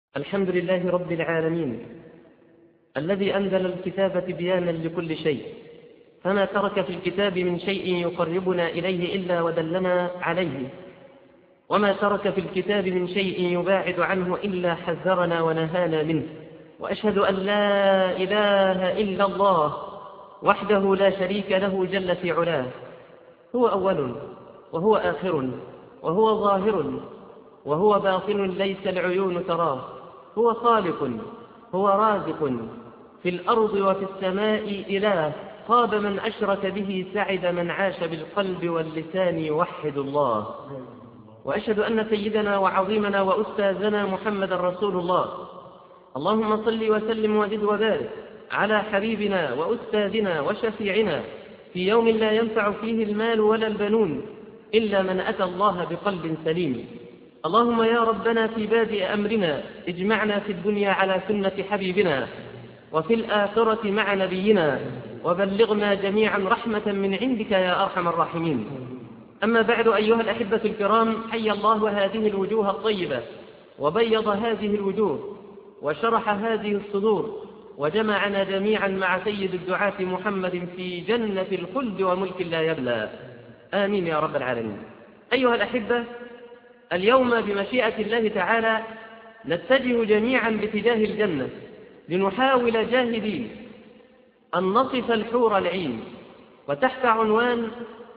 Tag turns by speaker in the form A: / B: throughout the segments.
A: الحمد لله رب العالمين الذي أنزل الكتاب تبيانا لكل شيء فما ترك في الكتاب من شيء يقربنا إليه إلا ودلنا عليه وما ترك في الكتاب من شيء يباعد عنه إلا حذرنا ونهانا منه وأشهد أن لا إله إلا الله وحده لا شريك له جل في علاه هو أول وهو آخر وهو ظاهر وهو باطن ليس العيون تراه هو خالق هو رازق في الأرض وفي السماء إله خاب من أشرك به سعد من عاش بالقلب واللسان يوحد الله وأشهد أن سيدنا وعظيمنا وأستاذنا محمد رسول الله اللهم صل وسلم وزد وبارك على حبيبنا وأستاذنا وشفيعنا في يوم لا ينفع فيه المال ولا البنون إلا من أتى الله بقلب سليم اللهم يا ربنا في بادئ أمرنا اجمعنا في الدنيا على سنة حبيبنا وفي الآخرة مع نبينا وبلغنا جميعا رحمة من عندك يا أرحم الراحمين أما بعد أيها الأحبة الكرام حي الله هذه الوجوه الطيبة وبيض هذه الوجوه وشرح هذه الصدور وجمعنا جميعا مع سيد الدعاة محمد في جنة الخلد وملك لا يبلى آمين يا رب العالمين أيها الأحبة اليوم بمشيئة الله تعالى نتجه جميعا باتجاه الجنة لنحاول جاهدين أن نصف الحور العين وتحت عنوان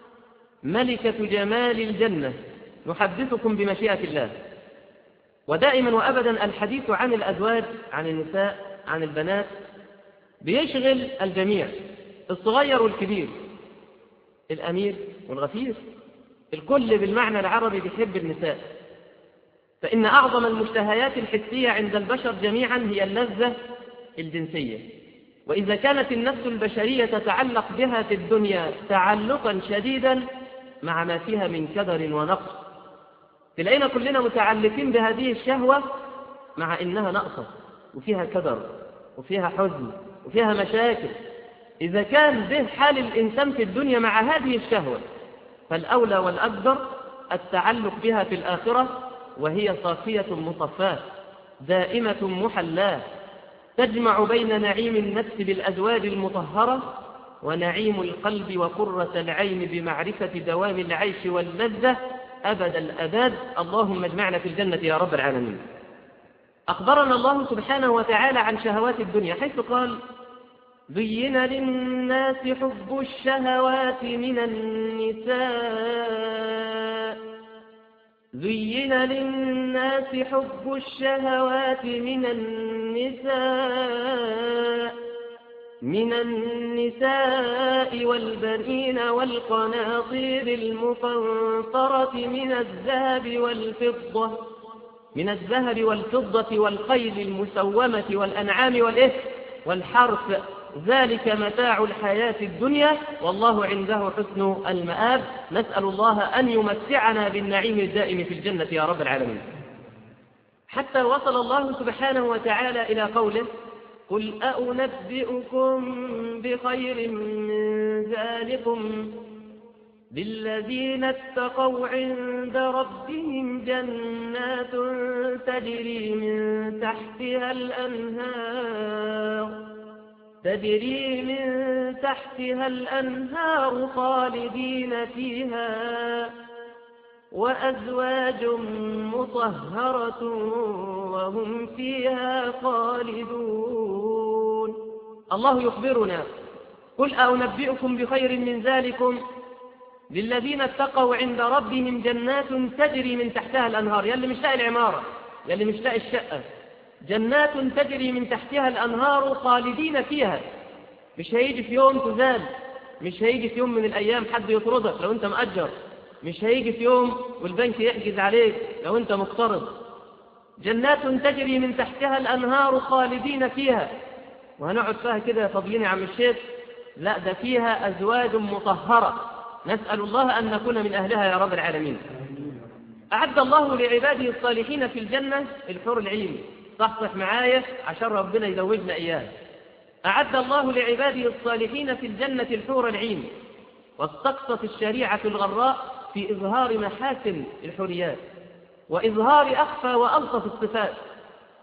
A: ملكة جمال الجنة نحدثكم بمشيئة الله ودائما وأبدا الحديث عن الأزواج عن النساء عن البنات بيشغل الجميع الصغير والكبير الأمير والغفير الكل بالمعنى العربي بيحب النساء فإن أعظم المشتهيات الحسية عند البشر جميعا هي اللذة الجنسية وإذا كانت النفس البشرية تتعلق بها في الدنيا تعلقا شديدا مع ما فيها من كدر ونقص تلاقينا كلنا متعلقين بهذه الشهوة مع إنها نقصة وفيها كدر وفيها حزن وفيها مشاكل إذا كان به حال الإنسان في الدنيا مع هذه الشهوة فالأولى والأكبر التعلق بها في الآخرة وهي صافية مصفاة دائمة محلاة تجمع بين نعيم النفس بالأزواج المطهرة ونعيم القلب وقرة العين بمعرفة دوام العيش واللذة أبد الأبد اللهم اجمعنا في الجنة يا رب العالمين أخبرنا الله سبحانه وتعالى عن شهوات الدنيا حيث قال زين للناس حب الشهوات من النساء زين للناس حب الشهوات من النساء من النساء والبنين والقناطير المقنطرة من الذهب والفضة من الذهب والفضة والخيل المسومة والأنعام والإثم والحرث ذلك متاع الحياة الدنيا والله عنده حسن المآب نسأل الله أن يمتعنا بالنعيم الدائم في الجنة يا رب العالمين حتى وصل الله سبحانه وتعالى إلى قوله قل أأنبئكم بخير من ذلكم للذين اتقوا عند ربهم جنات تجري من تحتها الأنهار تجري من تحتها الأنهار خالدين فيها وأزواج مطهرة وهم فيها خالدون الله يخبرنا قل أنبئكم بخير من ذلكم للذين اتقوا عند ربهم جنات تجري من تحتها الأنهار يلي مش لاقي العمارة يلي مش لاقي الشقة جنات تجري من تحتها الأنهار خالدين فيها مش هيجي في يوم تزال مش هيجي في يوم من الأيام حد يطردك لو أنت مأجر مش هيجي في يوم والبنك يحجز عليك لو أنت مقترض جنات تجري من تحتها الأنهار خالدين فيها وهنقعد فيها كده فاضيين يا عم الشيخ لا ده فيها أزواج مطهرة نسأل الله أن نكون من أهلها يا رب العالمين أعد الله لعباده الصالحين في الجنة الحور العين صحصح معايا عشان ربنا يزوجنا إياه أعد الله لعباده الصالحين في الجنة الحور العين واستقصت الشريعة الغراء في إظهار محاسن الحريات وإظهار أخفى وألطف الصفات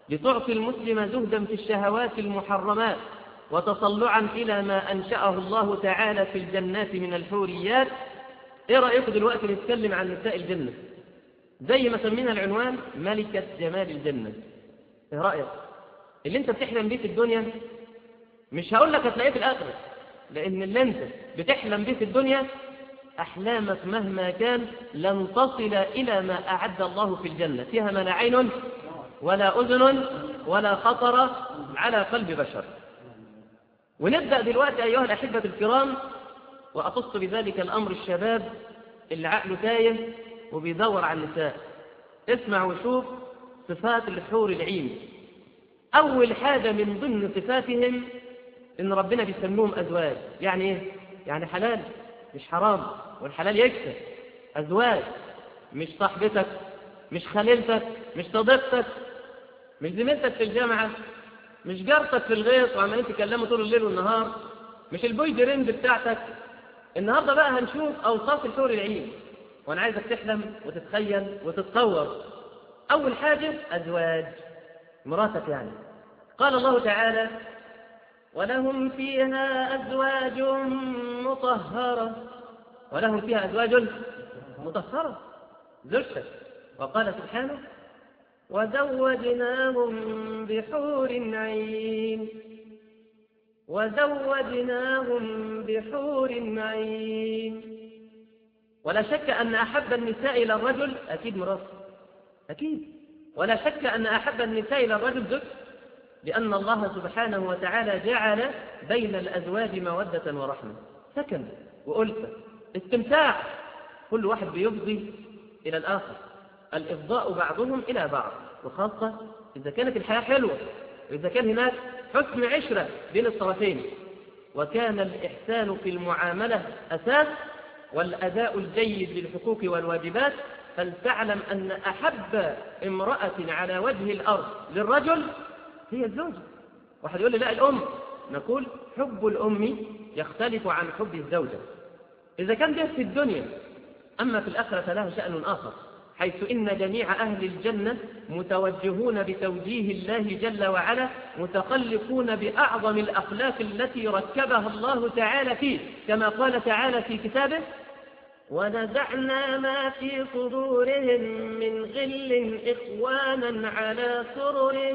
A: لتعطي المسلم زهدا في الشهوات المحرمات وتطلعا إلى ما أنشأه الله تعالى في الجنات من الحوريات إيه رأيكم دلوقتي نتكلم عن نساء الجنة زي ما سمينا العنوان ملكة جمال الجنة إيه رأيك اللي انت بتحلم بيه في الدنيا مش هقول لك هتلاقيه في الآخرة لأن اللي انت بتحلم بيه في الدنيا أحلامك مهما كان لن تصل إلى ما أعد الله في الجنة فيها ما لا عين ولا أذن ولا خطر على قلب بشر ونبدأ دلوقتي أيها الأحبة الكرام وأخص بذلك الأمر الشباب اللي عقله تايه وبيدور على النساء اسمع وشوف صفات الحور العين أول حاجة من ضمن صفاتهم إن ربنا بيسموهم أزواج يعني إيه؟ يعني حلال مش حرام والحلال يكسب أزواج مش صاحبتك مش خليلتك مش صديقتك مش زميلتك في الجامعة مش جارتك في الغيط وعمالين تكلموا طول الليل والنهار مش البوي دريند بتاعتك النهارده بقى هنشوف اوصاف الحور العين وانا عايزك تحلم وتتخيل وتتصور اول حاجه ازواج مراتك يعني قال الله تعالى ولهم فيها ازواج مطهره ولهم فيها ازواج مطهره زوجتك وقال سبحانه وزوجناهم بحور عين وزوجناهم بحور عين ولا شك أن أحب النساء إلى الرجل أكيد مراته أكيد ولا شك أن أحب النساء إلى الرجل زوج لأن الله سبحانه وتعالى جعل بين الأزواج مودة ورحمة سكن وألفة استمتاع كل واحد بيفضي إلى الآخر الإفضاء بعضهم إلى بعض وخاصة إذا كانت الحياة حلوة وإذا كان هناك حسن عشرة بين الطرفين وكان الإحسان في المعاملة أساس والأداء الجيد للحقوق والواجبات فلتعلم أن أحب امرأة على وجه الأرض للرجل هي الزوجة واحد يقول لي لا الأم نقول حب الأم يختلف عن حب الزوجة إذا كان ده في الدنيا أما في الآخرة فله شأن آخر حيث إن جميع أهل الجنة متوجهون بتوجيه الله جل وعلا متخلقون بأعظم الأخلاق التي ركبها الله تعالى فيه كما قال تعالى في كتابه ونزعنا ما في صدورهم من غل إخوانا على سرر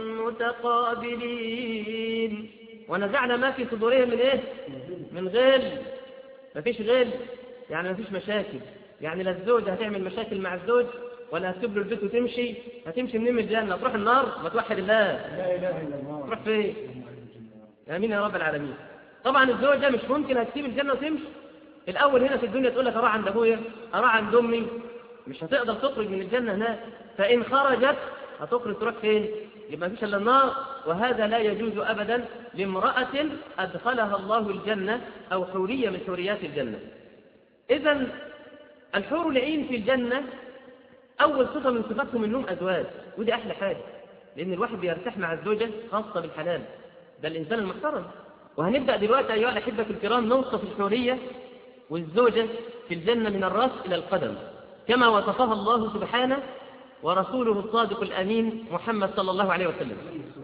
A: متقابلين ونزعنا ما في صدورهم من إيه؟ من غل مفيش غل يعني مفيش مشاكل يعني لا الزوجة هتعمل مشاكل مع الزوج ولا هتسيب له البيت وتمشي هتمشي منين من الجنة تروح النار ما توحد الله
B: لا إله إلا الله
A: تروح فين آمين يا رب العالمين طبعا الزوجة مش ممكن هتسيب الجنة وتمشي الأول هنا في الدنيا تقول لك أروح عند أبويا أروح عند أمي مش هتقدر تخرج من الجنة هناك فإن خرجت هتخرج تروح فين؟ يبقى مفيش إلا النار وهذا لا يجوز أبدا لامرأة أدخلها الله الجنة أو حورية من حوريات الجنة إذا الحور العين في الجنة أول صفة من صفاتهم إنهم أزواج ودي أحلى حاجة لأن الواحد بيرتاح مع الزوجة خاصة بالحلال ده الإنسان المحترم وهنبدأ دلوقتي أيها الأحبة الكرام نوصف الحورية والزوجة في الجنة من الرأس إلى القدم كما وصفها الله سبحانه ورسوله الصادق الأمين محمد صلى الله عليه وسلم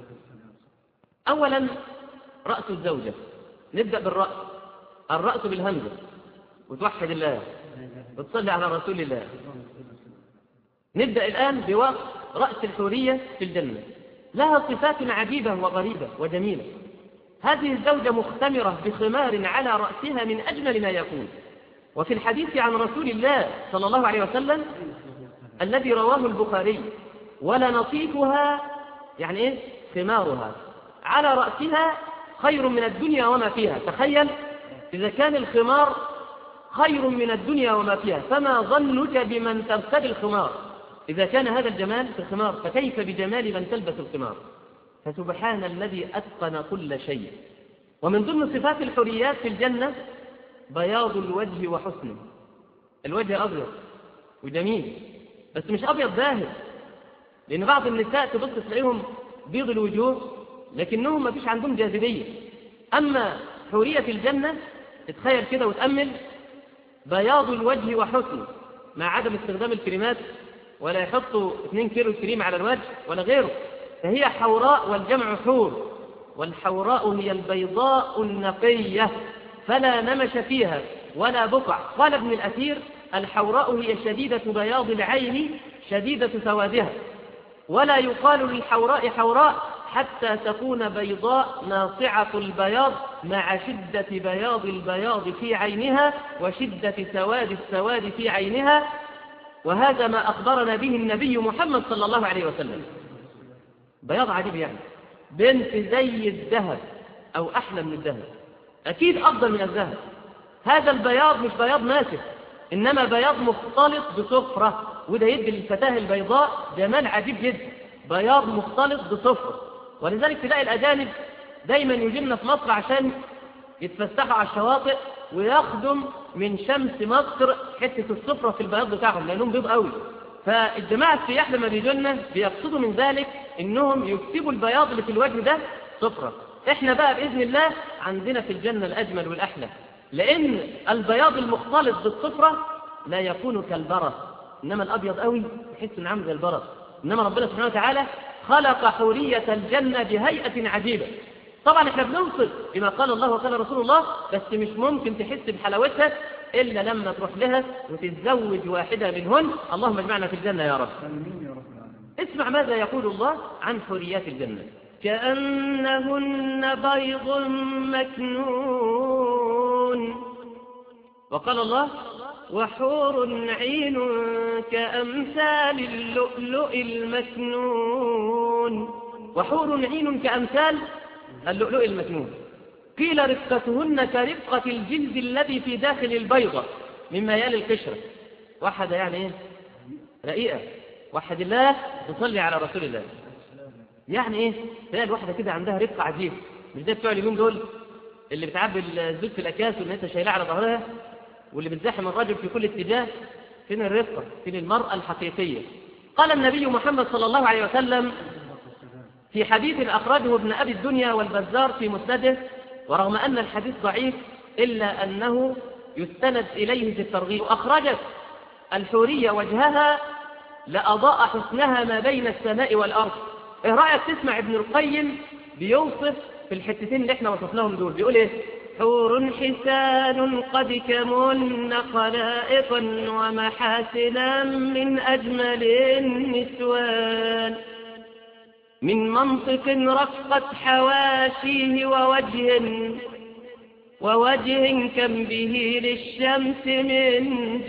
A: أولا رأس الزوجة نبدأ بالرأس الرأس بالهمزة وتوحد الله وتصلي على رسول الله نبدأ الآن بوصف رأس الحورية في الجنة لها صفات عجيبة وغريبة وجميلة هذه الزوجة مختمرة بخمار على رأسها من أجمل ما يكون وفي الحديث عن رسول الله صلى الله عليه وسلم الذي رواه البخاري ولا نصيفها يعني إيه خمارها على رأسها خير من الدنيا وما فيها تخيل إذا كان الخمار خير من الدنيا وما فيها فما ظنك بمن ترتدي الخمار إذا كان هذا الجمال في الخمار فكيف بجمال من تلبس الخمار فسبحان الذي أتقن كل شيء ومن ضمن صفات الحريات في الجنة بياض الوجه وحسنه الوجه أبيض وجميل بس مش أبيض ظاهر لأن بعض النساء تبص تلاقيهم بيض الوجوه لكنهم ما فيش عندهم جاذبية أما حورية الجنة تتخيل كده وتأمل بياض الوجه وحسنه مع عدم استخدام الكريمات ولا يحطوا 2 كيلو كريم على الوجه ولا غيره فهي حوراء والجمع حور والحوراء هي البيضاء النقية فلا نمش فيها ولا بقع قال ابن الأثير الحوراء هي شديدة بياض العين شديدة سوادها ولا يقال للحوراء حوراء حتى تكون بيضاء ناصعة البياض مع شدة بياض البياض في عينها وشدة سواد السواد في عينها وهذا ما أخبرنا به النبي محمد صلى الله عليه وسلم بياض عجيب يعني بنت زي الذهب أو أحلى من الذهب أكيد أفضل من الذهب هذا البياض مش بياض ماسك إنما بياض مختلط بصفرة وده يدي للفتاة البيضاء جمال عجيب جدا بياض مختلط بصفرة ولذلك تلاقي الأجانب دايما يجينا في مصر عشان يتفسحوا على الشواطئ ويخدم من شمس مصر حتة الصفرة في البياض بتاعهم لأنهم بيض قوي فالجماعة السياح لما بيجونا بيقصدوا من ذلك انهم يكتبوا البياض اللي في الوجه ده صفرة احنا بقى بإذن الله عندنا في الجنة الأجمل والأحلى لأن البياض المختلط بالصفرة لا يكون كالبرص إنما الأبيض قوي تحس إنه عامل زي البرص إنما ربنا سبحانه وتعالى خلق حورية الجنة بهيئة عجيبة طبعا احنا بنوصل بما قال الله وقال رسول الله بس مش ممكن تحس بحلاوتها إلا لما تروح لها وتتزوج واحدة منهن اللهم اجمعنا في الجنة يا رب اسمع ماذا يقول الله عن حوريات الجنة كأنهن بيض مكنون وقال الله وحور عين كأمثال اللؤلؤ المكنون وحور عين كأمثال اللؤلؤ المكنون قيل رفقتهن كرفقة الجلد الذي في داخل البيضة مما يلي القشرة واحدة يعني ايه رقيقة وحد الله تصلي على رسول الله يعني ايه تلاقي الواحدة كده عندها رفقة عجيب مش زي بتوع اليومين دول اللي بتعبي الزيت في الاكياس واللي انت شايلها على ظهرها واللي بتزاحم الرجل في كل اتجاه فين الرفقة فين المرأة الحقيقية قال النبي محمد صلى الله عليه وسلم في حديث أخرجه ابن أبي الدنيا والبزار في مسنده ورغم أن الحديث ضعيف إلا أنه يستند إليه في الترغيب أخرجت الحورية وجهها لأضاء حسنها ما بين السماء والأرض إيه رأيك تسمع ابن القيم بيوصف في الحتتين اللي احنا وصفناهم دول بيقول ايه حور حسان قد كمن خلائقا ومحاسنا من أجمل النسوان من منطق رفقت حواشيه ووجه ووجه كم به للشمس من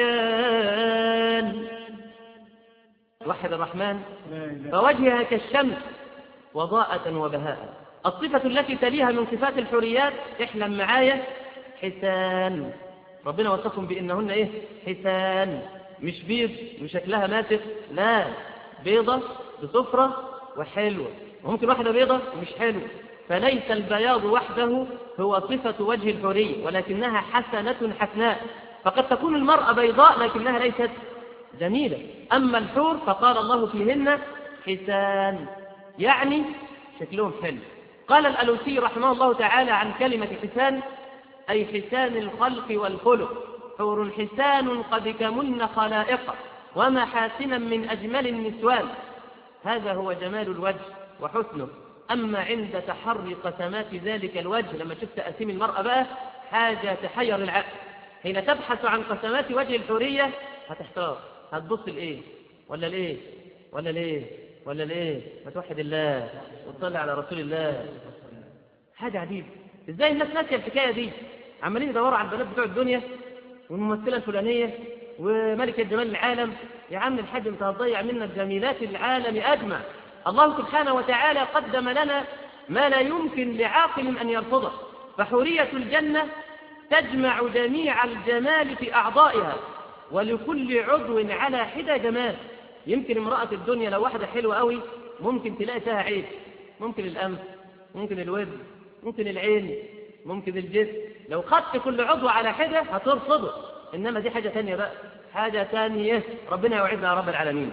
A: جريان وحد الرحمن فوجهها كالشمس وضاءة وبهاء الصفة التي تليها من صفات الحريات احلم معايا حسان ربنا وصفهم بأنهن ايه حسان مش بيض وشكلها ماسك لا بيضة بصفرة وحلوة وممكن واحدة بيضة مش حلوة فليس البياض وحده هو صفة وجه الحورية ولكنها حسنة حسناء فقد تكون المرأة بيضاء لكنها ليست جميلة أما الحور فقال الله فيهن حسان يعني شكلهم حلو قال الألوسي رحمه الله تعالى عن كلمة حسان أي حسان الخلق والخلق حور حسان قد كمن خلائق ومحاسنا من أجمل النسوان هذا هو جمال الوجه وحسنه أما عند تحري قسمات ذلك الوجه لما شفت أسيم المرأة بقى حاجة تحير العقل حين تبحث عن قسمات وجه الحورية هتحتار هتبص لإيه ولا لإيه ولا ليه ولا ليه ما توحد الله وتصلي على رسول الله حاجة عجيبة ازاي الناس ناسية الحكاية دي عمالين يدوروا على البنات بتوع الدنيا والممثلة الفلانية وملكة جمال العالم يا عم الحاج انت هتضيع منا الجميلات العالم أجمع الله سبحانه وتعالى قدم لنا ما لا يمكن لعاقل أن يرفضه فحورية الجنة تجمع جميع الجمال في أعضائها ولكل عضو على حدة جمال يمكن امرأة الدنيا لو واحدة حلوة قوي ممكن تلاقي فيها عيب ممكن الأنف ممكن الود ممكن العين ممكن الجسم لو خدت كل عضو على حدة هترفضه إنما دي حاجة تانية بقى حاجة تانية ربنا يوعدنا يا رب العالمين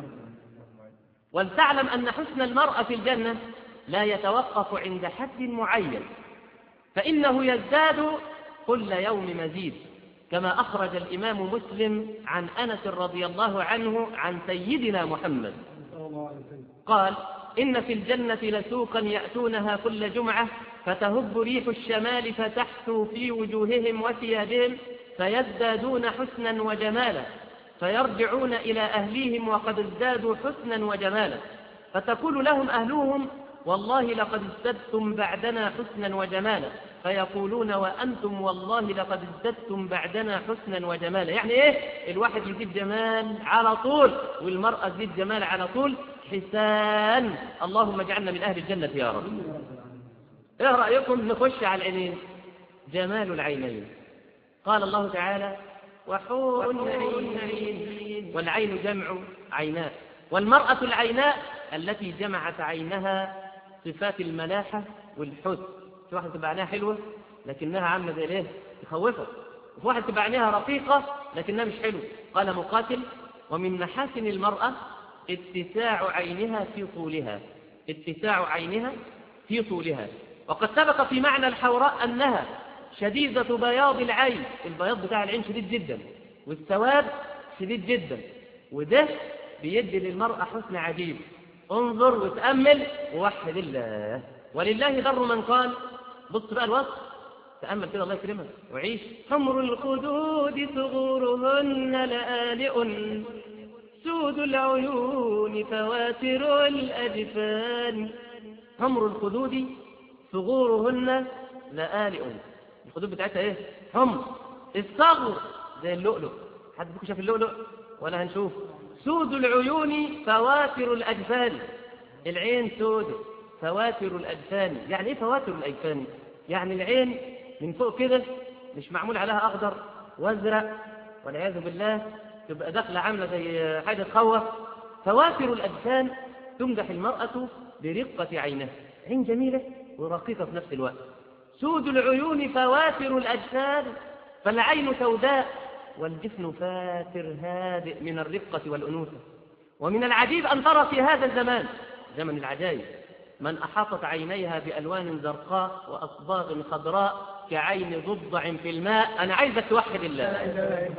A: ولتعلم أن حسن المرأة في الجنة لا يتوقف عند حد معين فإنه يزداد كل يوم مزيد كما أخرج الإمام مسلم عن أنس رضي الله عنه عن سيدنا محمد قال إن في الجنة لسوقا يأتونها كل جمعة فتهب ريح الشمال فتحثو في وجوههم وثيابهم فيزدادون حسنا وجمالا فيرجعون إلى أهليهم وقد ازدادوا حسنا وجمالا فتقول لهم أهلهم والله لقد ازددتم بعدنا حسنا وجمالا فيقولون وأنتم والله لقد ازددتم بعدنا حسنا وجمالا يعني إيه الواحد يزيد جمال على طول والمرأة تزيد جمال على طول حسان اللهم اجعلنا من أهل الجنة يا رب ايه رأيكم نخش على العينين جمال العينين قال الله تعالى وحور عين والعين جمع عيناء والمرأة العيناء التي جمعت عينها صفات الملاحة والحسن في واحدة تبقى عينها حلوة لكنها عاملة زي الايه تخوفك وفي واحدة تبقى عينها رقيقة لكنها مش حلوة قال مقاتل ومن محاسن المرأة اتساع عينها في طولها اتساع عينها في طولها وقد سبق في معنى الحوراء أنها شديدة بياض العين البياض بتاع العين شديد جدا والسواد شديد جدا وده بيدي للمرأة حسن عجيب انظر وتأمل ووحد الله ولله ضر من قال بص بقى الوصف تأمل كده الله يكرمك وعيش حمر الخدود ثغورهن لآلئ سود العيون فواتر الأجفان حمر الخدود ثغورهن لآلئ الخدود بتاعتها ايه حمر الصغر زي اللؤلؤ حد فيكم شاف اللؤلؤ ولا هنشوف سود العيون فواتر الأجفان العين سود فواتر الأجفان يعني ايه فواتر الأجفان يعني العين من فوق كده مش معمول عليها أخضر وازرق والعياذ بالله تبقى داخلة عاملة زي حاجة تخوف فواتر الأجفان تمدح المرأة برقة عينها عين جميلة ورقيقة في نفس الوقت سود العيون فواتر الأجساد فالعين سوداء والجفن فاتر هادئ من الرقة والأنوثة ومن العجيب أن ترى في هذا الزمان زمن العجائب من أحاطت عينيها بألوان زرقاء وأصباغ خضراء كعين ضفدع في الماء أنا عايزك توحد الله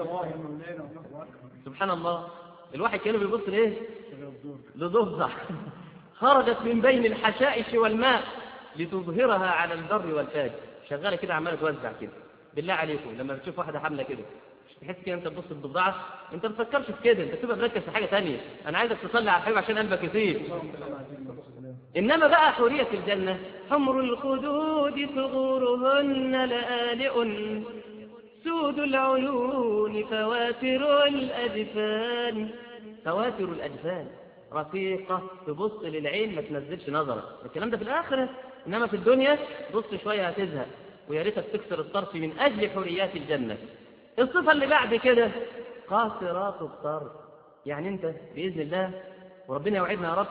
A: سبحان الله الواحد كان بيبص لإيه لضفدع خرجت من بين الحشائش والماء لتظهرها على البر والفاجر شغاله كده عماله توزع كده بالله عليكم لما بتشوف واحده حامله كده مش تحس كده انت تبص للضفدعه انت ما تفكرش في كده انت تبقى مركز في حاجه ثانيه انا عايزك تصلي على الحبيب عشان قلبك يطيب انما بقى حوريه الجنه حمر الخدود ثغورهن لآلئ سود العيون فواتر الأجفان فواتر الأجفان رقيقة تبص للعين ما تنزلش نظرك الكلام ده في الآخرة إنما في الدنيا بص شوية هتزهق ويا ريتك تكسر الطرف من أجل حريات الجنة الصفة اللي بعد كده قاصرات الطرف يعني أنت بإذن الله وربنا يوعدنا يا رب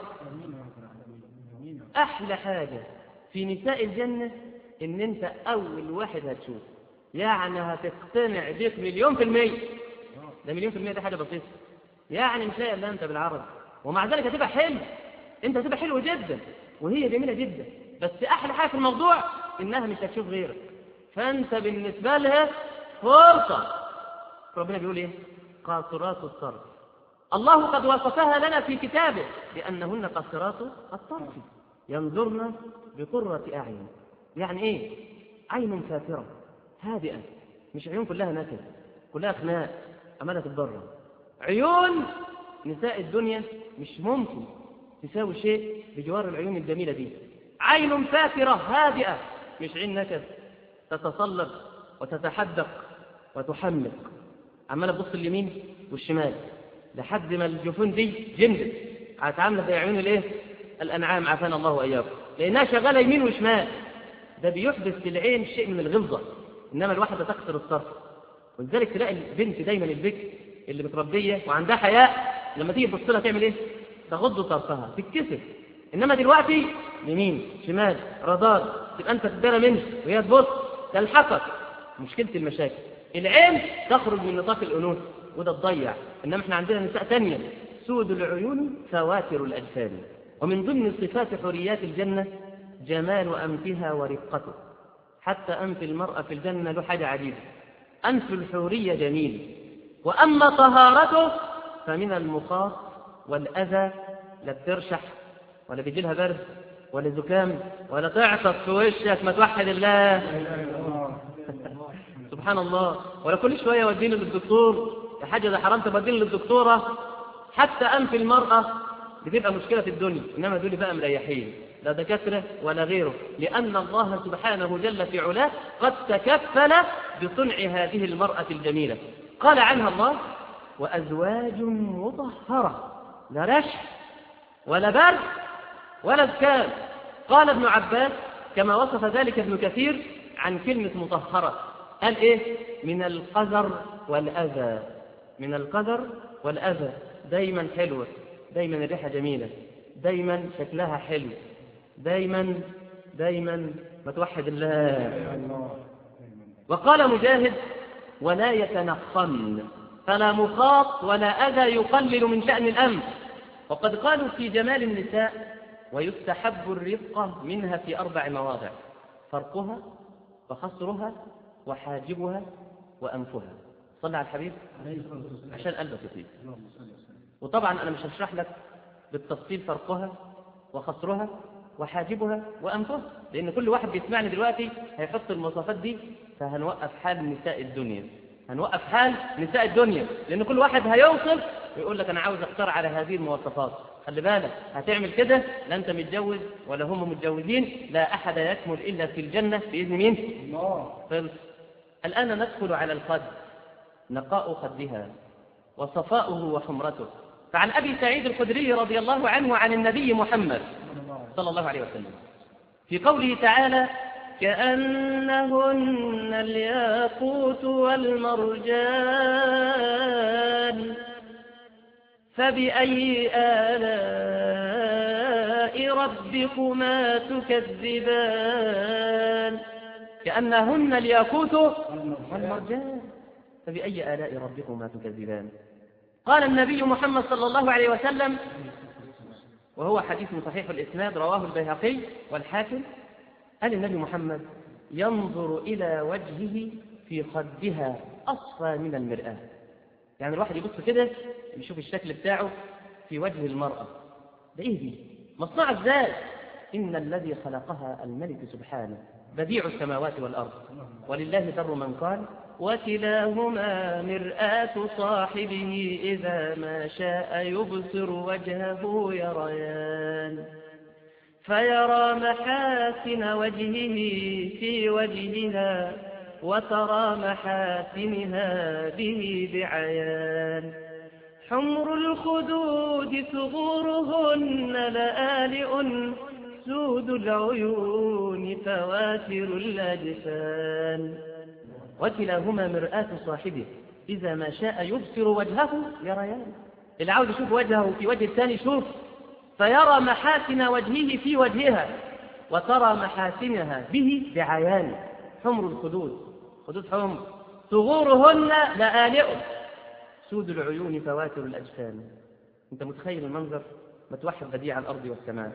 A: أحلى حاجة في نساء الجنة إن أنت أول واحد هتشوف يعني هتقتنع بيك مليون في المية ده مليون في المية ده حاجة بسيطة يعني مش لاقي إلا أنت بالعربي ومع ذلك هتبقى حلو أنت هتبقى حلو جدا وهي جميلة جدا بس أحلى حاجة في الموضوع إنها مش هتشوف غيرك فأنت بالنسبة لها فرصة ربنا بيقول إيه قاصرات الطرف الله قد وصفها لنا في كتابه بأنهن قاصرات الطرف ينظرن بقرة أعين يعني إيه عين كافرة هادئة مش عيون كلها نكد كلها خناق عمالة تتضرر عيون نساء الدنيا مش ممكن تساوي شيء بجوار العيون الجميلة دي عين فاترة هادئة مش عين نكد تتصلب وتتحدق وتحمق عمالة تبص اليمين والشمال لحد ما الجفون دي جمدت هتعامل زي عيون الايه الانعام عافانا الله واياكم لانها شغاله يمين وشمال ده بيحدث في العين شيء من الغلظه انما الواحده تكسر الطرف ولذلك تلاقي البنت دايما البكر اللي متربيه وعندها حياء لما تيجي تبص لها تعمل ايه تغض طرفها تتكسف انما دلوقتي يمين شمال رادار تبقى انت تدرى منه وهي تبص تلحقك مشكله المشاكل العين تخرج من نطاق الانوثه وده تضيع انما احنا عندنا نساء ثانيه سود العيون فواتر الاجسام ومن ضمن صفات حريات الجنه جمال انفها ورقته حتى انف المراه في الجنه له حاجه عجيبه انف الحوريه جميل واما طهارته فمن المخاط والاذى لا بترشح ولا بيجي لها برد ولا زكام ولا تعطس في وشك ما توحد الله سبحان الله ولا كل شويه يوديني للدكتور يا حاجه ده حرام توديني للدكتوره حتى انف المراه بتبقى مشكله في الدنيا انما دول بقى مريحين لا دكاتره ولا غيره لان الله سبحانه جل في علاه قد تكفل بصنع هذه المراه الجميله قال عنها الله وازواج مطهره لا رشح ولا برد ولا زكام قال ابن عباس كما وصف ذلك ابن كثير عن كلمة مطهرة قال إيه من القذر والأذى من القذر والأذى دايما حلوة دايما الريحة جميلة دايما شكلها حلو دايما دايما ما توحد الله وقال مجاهد ولا يتنقن فلا مخاط ولا أذى يقلل من شأن الأمر وقد قالوا في جمال النساء ويستحب الرفقة منها في أربع مواضع فرقها وخصرها وحاجبها وأنفها صلى على الحبيب عشان قلبك يطيب وطبعا أنا مش هشرح لك بالتفصيل فرقها وخصرها وحاجبها وأنفها لأن كل واحد بيسمعني دلوقتي هيحط المواصفات دي فهنوقف حال نساء الدنيا هنوقف حال نساء الدنيا لأن كل واحد هيوصف ويقول لك أنا عاوز أختار على هذه المواصفات خلي بالك هتعمل كده لا أنت متجوز ولا هم متجوزين لا أحد يكمل إلا في الجنة بإذن مين؟ الله الآن ندخل على الخد نقاء خدها وصفاؤه وحمرته فعن أبي سعيد الخدري رضي الله عنه عن النبي محمد صلى الله عليه وسلم في قوله تعالى كأنهن الياقوت والمرجان فبأي آلاء ربكما تكذبان كأنهن الياقوت والمرجان فبأي آلاء ربكما تكذبان قال النبي محمد صلى الله عليه وسلم وهو حديث صحيح الإسناد رواه البيهقي والحاكم قال النبي محمد ينظر إلى وجهه في خدها أصفى من المرآة يعني الواحد يبص كده يشوف الشكل بتاعه في وجه المرأة ده إيه دي مصنع ازاي إن الذي خلقها الملك سبحانه بديع السماوات والأرض ولله در من قال وكلاهما مرآة صاحبه إذا ما شاء يبصر وجهه يريان فيرى محاسن وجهه في وجهها وترى محاسنها به بعيان حمر الخدود ثغورهن لآلئ سود العيون فواتر الأجفان وكلاهما مرآة صاحبه إذا ما شاء يبصر وجهه يريان اللي عاوز يشوف وجهه في وجه الثاني شوف فيرى محاسن وجهه في وجهها وترى محاسنها به بعيان حمر الخدود خدود حمر ثغورهن لآلئ سود العيون فواتر الأجسام أنت متخيل المنظر ما توحد بديع الأرض والسماء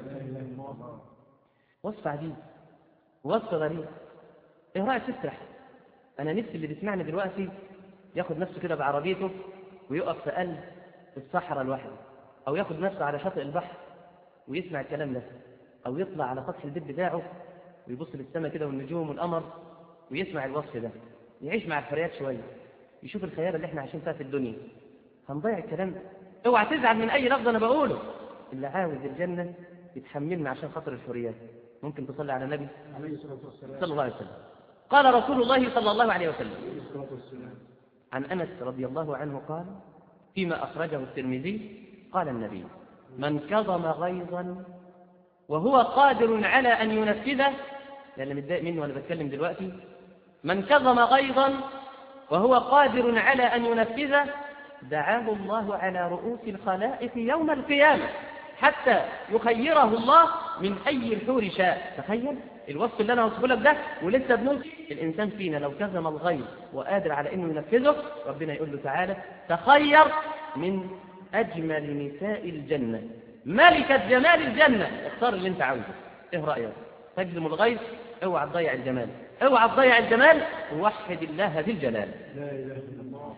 A: وصف عجيب وصف غريب ايه رأيك تسرح أنا نفسي اللي بيسمعني دلوقتي ياخد نفسه كده بعربيته ويقف في قلب الصحراء لوحده أو ياخد نفسه على شاطئ البحر ويسمع الكلام ده أو يطلع على سطح البيت بتاعه ويبص للسماء كده والنجوم والقمر ويسمع الوصف ده يعيش مع الحريات شوية يشوف الخيال اللي احنا عايشين فيها في الدنيا هنضيع الكلام ده اوعى تزعل من اي لفظ انا بقوله اللي عاوز الجنة يتحملنا عشان خاطر الحريات ممكن تصلي على النبي عليه الصلاة والسلام صلى الله عليه وسلم قال رسول الله صلى الله عليه وسلم عن أنس رضي الله عنه قال فيما أخرجه الترمذي قال النبي من كظم غيظا وهو قادر على أن ينفذه لأن متضايق منه وأنا بتكلم دلوقتي من كظم غيظا وهو قادر على أن ينفذه دعاه الله على رؤوس الخلائق يوم القيامة حتى يخيره الله من أي الحور شاء تخيل الوصف اللي أنا وصفه لك ده ولسه بنقول الإنسان فينا لو كظم الغيظ وقادر على إنه ينفذه ربنا يقول له تعالى تخير من أجمل نساء الجنة ملكة جمال الجنة اختار اللي انت عاوزه ايه رأيك تجزم الغيظ اوعى تضيع الجمال اوعى تضيع الجمال ووحد الله ذي الجلال لا اله الا الله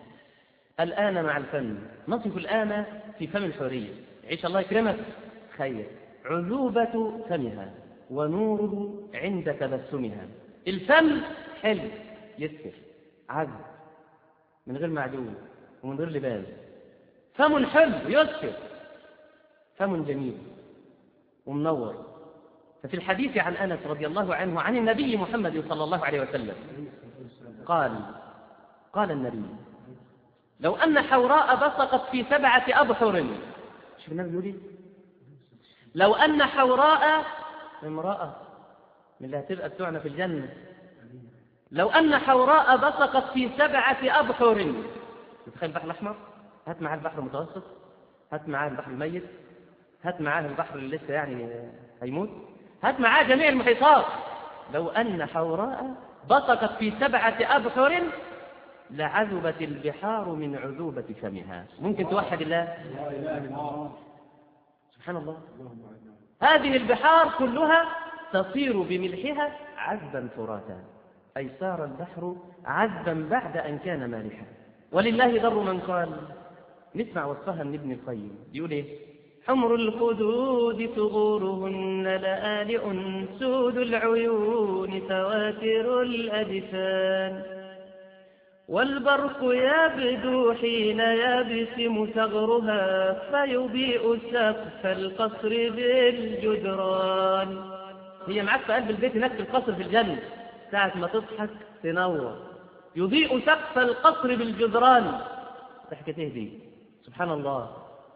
A: الآن مع الفم نصف الآن في فم الحورية عيش الله يكرمك خير عذوبة فمها ونوره عند تبسمها الفم حلو يسكر عذب من غير معدوم ومن غير لباس فم حلو يسكر فم جميل ومنور ففي الحديث عن أنس رضي الله عنه عن النبي محمد صلى الله عليه وسلم قال قال النبي لو أن حوراء بصقت في سبعة أبحر شوف النبي يقول إيه؟ لو أن حوراء امرأة من اللي هتبقى بتوعنا في الجنة لو أن حوراء بصقت في سبعة أبحر تتخيل البحر الأحمر هات معاه البحر المتوسط هات معاه البحر الميت هات معاه البحر اللي لسه يعني هيموت هات معاه جميع المحيطات لو أن حوراء بصقت في سبعة أبحر لعذبت البحار من عذوبة فمها ممكن توحد الله سبحان الله هذه البحار كلها تصير بملحها عذبا فراتا أي صار البحر عذبا بعد أن كان مالحا ولله ضر من قال نسمع وصفها من ابن القيم يقول ايه حمر الخدود ثغورهن لآلئ سود العيون فواتر الأجفان والبرق يبدو حين يبسم ثغرها فيضيء سقف القصر بالجدران هي معاك في قلب البيت هناك في القصر في الجنة ساعة ما تضحك تنور يضيء سقف القصر بالجدران ضحكة تهدي سبحان الله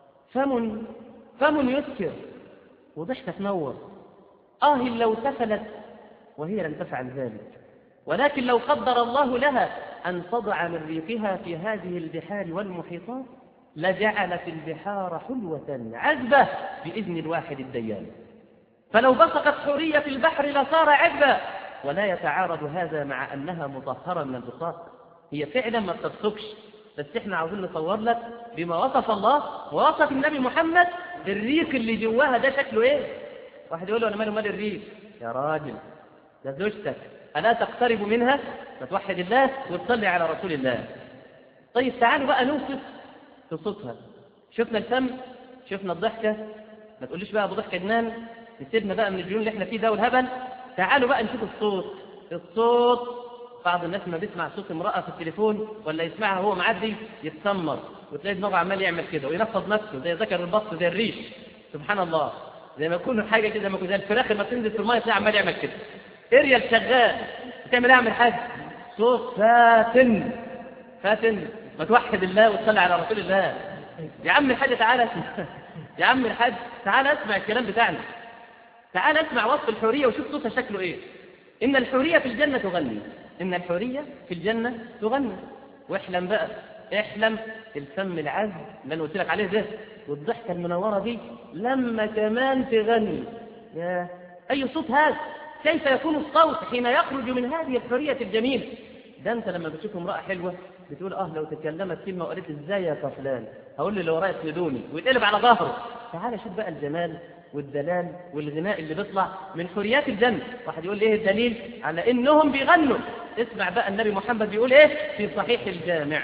A: فم فم يسكر وضحكة تنور آه لو سفلت وهي لم تفعل ذلك ولكن لو قدر الله لها أن تضع من ريقها في هذه البحار والمحيطات لجعلت البحار حلوة عذبة بإذن الواحد الديان فلو بصقت حورية في البحر لصار عذبا ولا يتعارض هذا مع أنها مطهرة من البصاق هي فعلا ما بتبصقش بس احنا عاوزين نصور لك بما وصف الله ووصف النبي محمد الريق اللي جواها ده شكله ايه واحد يقول له انا مالي مال الريق يا راجل ده زوجتك ألا تقترب منها فتوحد الله وتصلي على رسول الله طيب تعالوا بقى نوصف في صوتها شفنا الفم شفنا الضحكة ما تقوليش بقى أبو ضحكة جنان نسيبنا بقى من الجنون اللي احنا فيه ده والهبل تعالوا بقى نشوف الصوت الصوت بعض الناس ما بيسمع صوت امرأة في التليفون ولا يسمعها وهو معدي يتسمر وتلاقي دماغه عمال يعمل كده وينفض نفسه زي ذكر البط زي الريش سبحان الله زي ما يكون حاجة كده زي ما يكون زي الفراخ لما تنزل في المية تلاقي عمال يعمل كده اريال شغال بتعمل ايه اعمل حاجه صوت فاتن فاتن ما توحد الله وتصلي على رسول الله يا عم الحاج تعالى يا عم الحاج تعالى اسمع الكلام بتاعنا تعالى اسمع وصف الحوريه وشوف صوتها شكله ايه ان الحوريه في الجنه تغني ان الحوريه في الجنه تغني واحلم بقى احلم الفم العذب اللي انا قلت لك عليه ده والضحكه المنوره دي لما كمان تغني يا اي صوت هذا كيف يكون الصوت حين يخرج من هذه الحرية الجميلة ده أنت لما بتشوف امرأة حلوة بتقول اه لو تكلمت كلمة وقالت ازاي يا فلان هقول اللي ورايا اسندوني ويتقلب على ظهره تعال شوف بقى الجمال والدلال والغناء اللي بيطلع من حريات الجنة واحد يقول لي ايه الدليل على انهم بيغنوا اسمع بقى النبي محمد بيقول ايه في صحيح الجامع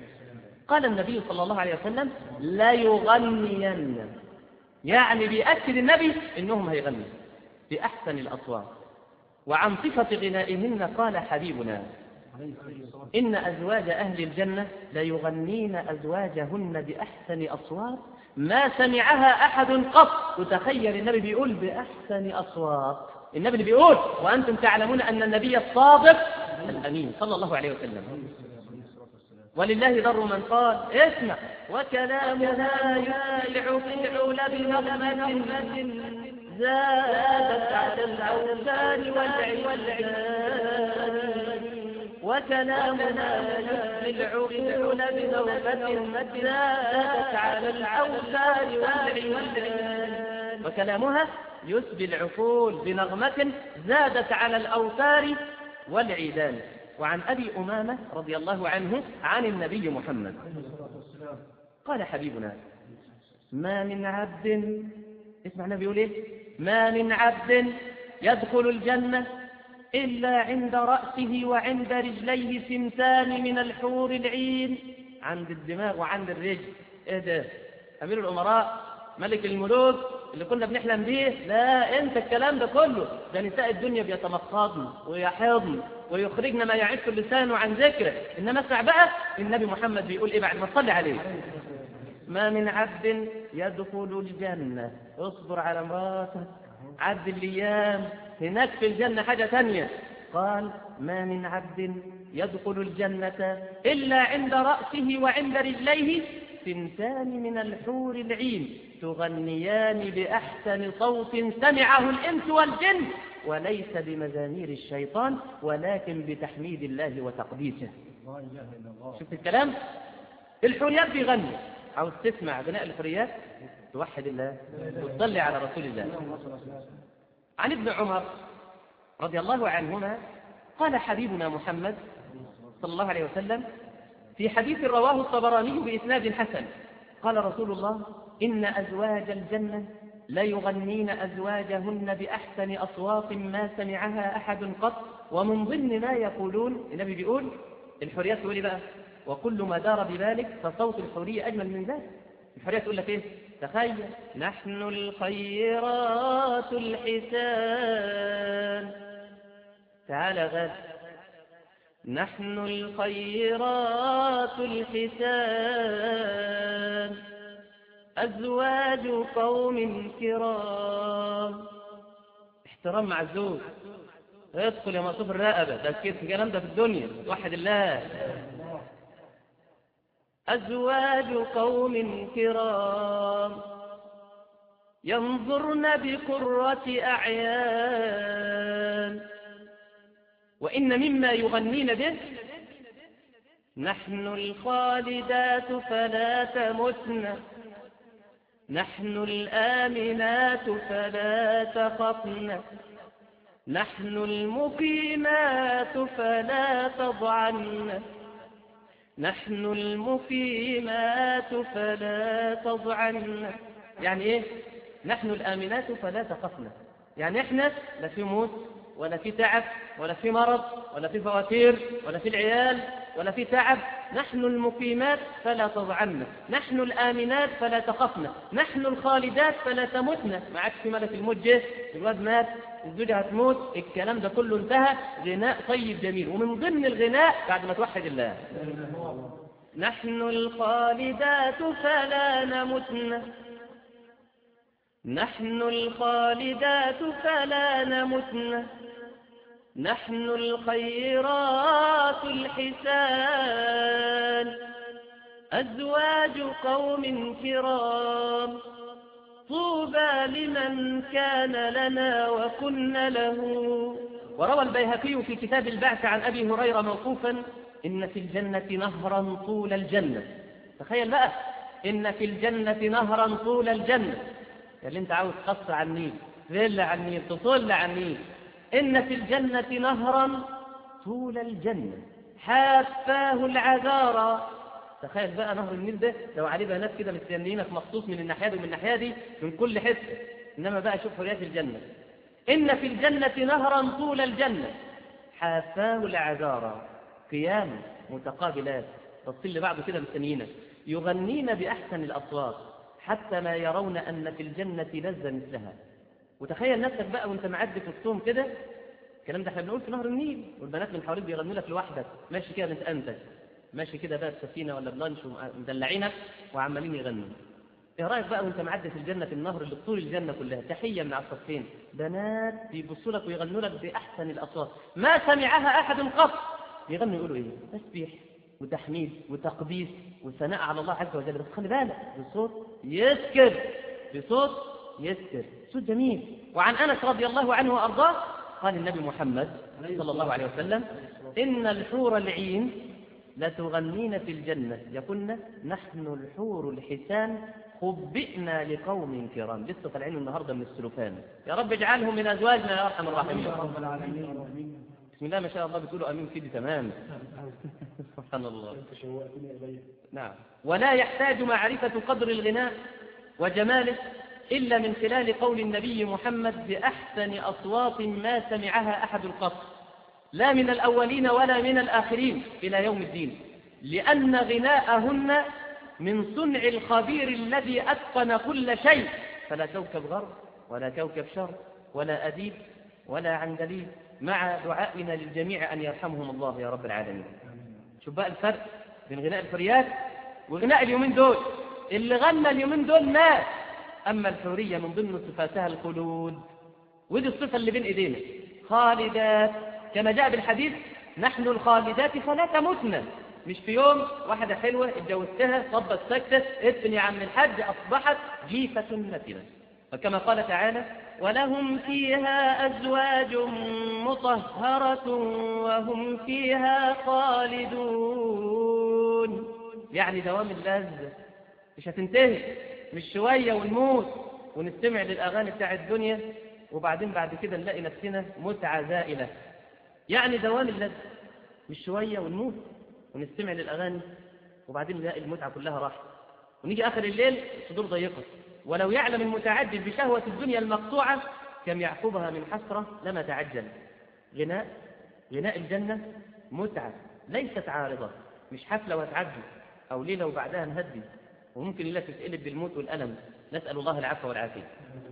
A: قال النبي صلى الله عليه وسلم لا يغنين يعني بيأكد النبي انهم هيغنوا بأحسن الأصوات وعن صفة غنائهن قال حبيبنا إن أزواج أهل الجنة ليغنين أزواجهن بأحسن أصوات ما سمعها أحد قط وتخيل النبي بيقول بأحسن أصوات النبي اللي بيقول وأنتم تعلمون أن النبي الصادق الأمين صلى الله عليه وسلم ولله ضر من قال اسمع وكلامنا يسمع في العلا بنغمة زادت على الأوثان والعيان وكلامنا يسمي العقول بنوبة زادت على الأوثان والعيان وكلامها يسبي العقول بنغمة زادت على الأوتار والعيدان وعن أبي أمامة رضي الله عنه عن النبي محمد قال حبيبنا ما من عبد اسمع النبي يقول ايه ما من عبد يدخل الجنة إلا عند رأسه وعند رجليه سمتان من الحور العين عند الدماغ وعند الرجل إيه ده أمير الأمراء ملك الملوك اللي كنا بنحلم بيه لا انت الكلام ده كله ده نساء الدنيا بيتمخضن ويحضن ويخرجن ما يعف اللسان عن ذكره انما اسمع بقى النبي محمد بيقول ايه بعد ما تصلي عليه ما من عبد يدخل الجنة اصبر على مراتك عبد الايام هناك في الجنة حاجة ثانية قال ما من عبد يدخل الجنة إلا عند رأسه وعند رجليه سنتان من الحور العين تغنيان بأحسن صوت سمعه الإنس والجن وليس بمزامير الشيطان ولكن بتحميد الله وتقديسه شفت الكلام الحوريات بيغني عاوز تسمع غناء الحوريات توحد الله وتصلي على رسول الله عن ابن عمر رضي الله عنهما قال حبيبنا محمد صلى الله عليه وسلم في حديث رواه الطبراني بإسناد حسن قال رسول الله إن أزواج الجنة ليغنين أزواجهن بأحسن أصوات ما سمعها أحد قط ومن ضمن ما يقولون النبي بيقول الحريات تقول بقى وكل ما دار بذلك فصوت الحرية أجمل من ذلك الحرية تقول لك إيه تخيل نحن الخيرات الحسان تعال غد نحن الخيرات الحسان أزواج قوم كرام احترام مع الزوج ادخل يا مقصوف الرقبة ده كيف الكلام ده في الدنيا وحد الله أزواج قوم كرام ينظرن بقرة أعيان وإن مما يغنين به نحن الخالدات فلا تمتن نحن الآمنات فلا تخفن نحن المقيمات فلا تضعن نحن المقيمات فلا تضعن يعني ايه نحن الآمنات فلا تخفن يعني احنا لا في موت ولا في تعب ولا في مرض ولا في فواتير ولا في العيال ولا في تعب نحن المقيمات فلا تضعن نحن الآمنات فلا تخفن نحن الخالدات فلا تمتن ما عادش في ملك الموت جه الواد مات الزوجة هتموت الكلام ده كله انتهى غناء طيب جميل ومن ضمن الغناء بعد ما توحد الله نحن الخالدات فلا نمتن نحن الخالدات فلا نمتن نحن الخيرات الحسان أزواج قوم كرام طوبى لمن كان لنا وكن له وروى البيهقي في كتاب البعث عن أبي هريرة موقوفا إن في الجنة نهرا طول الجنة تخيل بقى إن في الجنة نهرا طول الجنة اللي انت عاوز تقص على النيل تذل على النيل تطل على النيل إن في الجنة نهرا طول الجنة حافاه العذارى تخيل بقى نهر النيل ده لو عليه بنات كده مستنيينك مخصوص من الناحية دي ومن الناحية دي من كل حتة إنما بقى شوف حريات الجنة إن في الجنة نهرا طول الجنة حافاه العذارى قيام متقابلات تصل لبعض كده مستنيينك يغنين بأحسن الأصوات حتى ما يرون أن في الجنة لذة مثلها وتخيل نفسك بقى وانت معدي في الصوم كده الكلام ده احنا بنقول في نهر النيل والبنات من حواليك بيغنوا لك لوحدك ماشي كده بنت انت ماشي كده بقى بسفينه ولا بلانش ومدلعينك وعمالين يغنوا ايه رايك بقى وانت معدي في الجنه في النهر اللي بطول الجنه كلها تحيه من على الصفين بنات بيبصوا لك ويغنوا لك باحسن الاصوات ما سمعها احد قط يغنوا يقولوا ايه تسبيح وتحميد وتقديس وثناء على الله عز وجل بس خلي بالك بصوت يسكر بصوت يسكر صوت جميل وعن انس رضي الله عنه وارضاه قال النبي محمد صلى الله عليه وسلم ان الحور العين لتغنين في الجنة يقولن نحن الحور الحسان خبئنا لقوم كرام لسه طالعين النهارده من السلوفان يا رب اجعلهم من ازواجنا يا ارحم الراحمين بسم الله ما شاء الله بتقولوا امين كده تمام سبحان الله نعم ولا يحتاج معرفة قدر الغناء وجماله إلا من خلال قول النبي محمد بأحسن أصوات ما سمعها أحد القط لا من الأولين ولا من الآخرين إلى يوم الدين لأن غناءهن من صنع الخبير الذي أتقن كل شيء فلا كوكب غرب ولا كوكب شرق ولا أديب ولا عندليب مع دعائنا للجميع أن يرحمهم الله يا رب العالمين شوف بقى الفرق بين غناء الحريات وغناء اليومين دول اللي غنى اليومين دول مات أما الحورية من ضمن صفاتها الخلود ودي الصفة اللي بين إيدينا خالدات كما جاء بالحديث نحن الخالدات فلا تموتنا مش في يوم واحدة حلوة اتجوزتها صبت سكتة اتن يا عم الحج أصبحت جيفة نتنة وكما قال تعالى ولهم فيها أزواج مطهرة وهم فيها خالدون يعني دوام اللذة مش هتنتهي مش شوية ونموت ونستمع للأغاني بتاع الدنيا وبعدين بعد كده نلاقي نفسنا متعة زائلة يعني دوام اللذة مش شوية ونموت ونستمع للأغاني وبعدين نلاقي المتعة كلها راحت ونيجي آخر الليل الصدور ضيقة ولو يعلم المتعجل بشهوة الدنيا المقطوعة كم يعقبها من حسرة لما تعجل غناء غناء الجنة متعة ليست عارضة مش حفلة وتعدي أو ليلة وبعدها نهدي وممكن لك تتقلب بالموت والألم نسأل الله العفو والعافية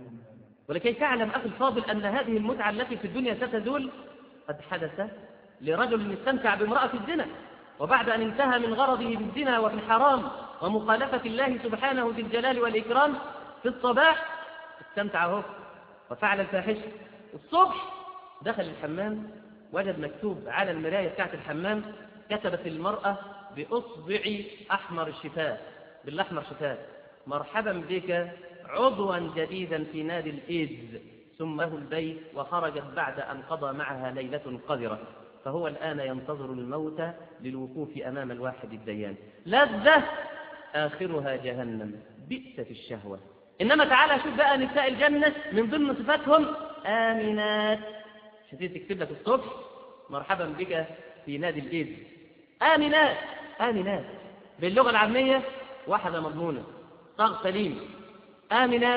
A: ولكي تعلم أخي الفاضل أن هذه المتعة التي في الدنيا ستزول قد حدث لرجل استمتع بامرأة الزنا وبعد أن انتهى من غرضه بالزنا وفي الحرام ومخالفة الله سبحانه ذي الجلال والإكرام في الصباح استمتع هو وفعل الفاحشة الصبح دخل الحمام وجد مكتوب على المراية بتاعت الحمام كتبت المرأة بأصبع أحمر الشفاه بالأحمر شفاه مرحبا بك عضوا جديدا في نادي الإيدز سمه البيت وخرجت بعد أن قضى معها ليلة قذرة فهو الآن ينتظر الموت للوقوف أمام الواحد الديان لذة آخرها جهنم بئست الشهوة إنما تعالى شوف بقى نساء الجنة من ضمن صفاتهم آمنات شتيت تكتب لك الصبح مرحبا بك في نادي الإيد آمنات آمنات باللغة العامية واحدة مضمونة صاغ سليم آمنات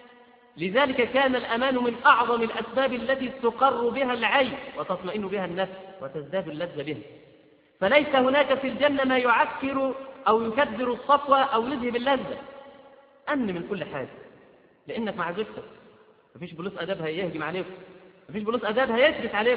A: لذلك كان الأمان من أعظم الأسباب التي تقر بها العين وتطمئن بها النفس وتزداد اللذة بها فليس هناك في الجنة ما يعكر أو يكدر الصفوة أو يذهب اللذة أمن من كل حاجة لأنك مع زوجتك مفيش بلوس أداب هيهجم عليك مفيش بلوس أداب هيثبت عليك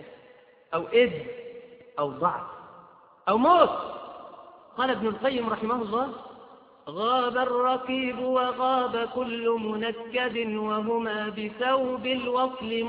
A: أو إذ أو ضعف أو موت قال ابن القيم رحمه الله غاب الركيب وغاب كل منكد وهما بثوب الوصل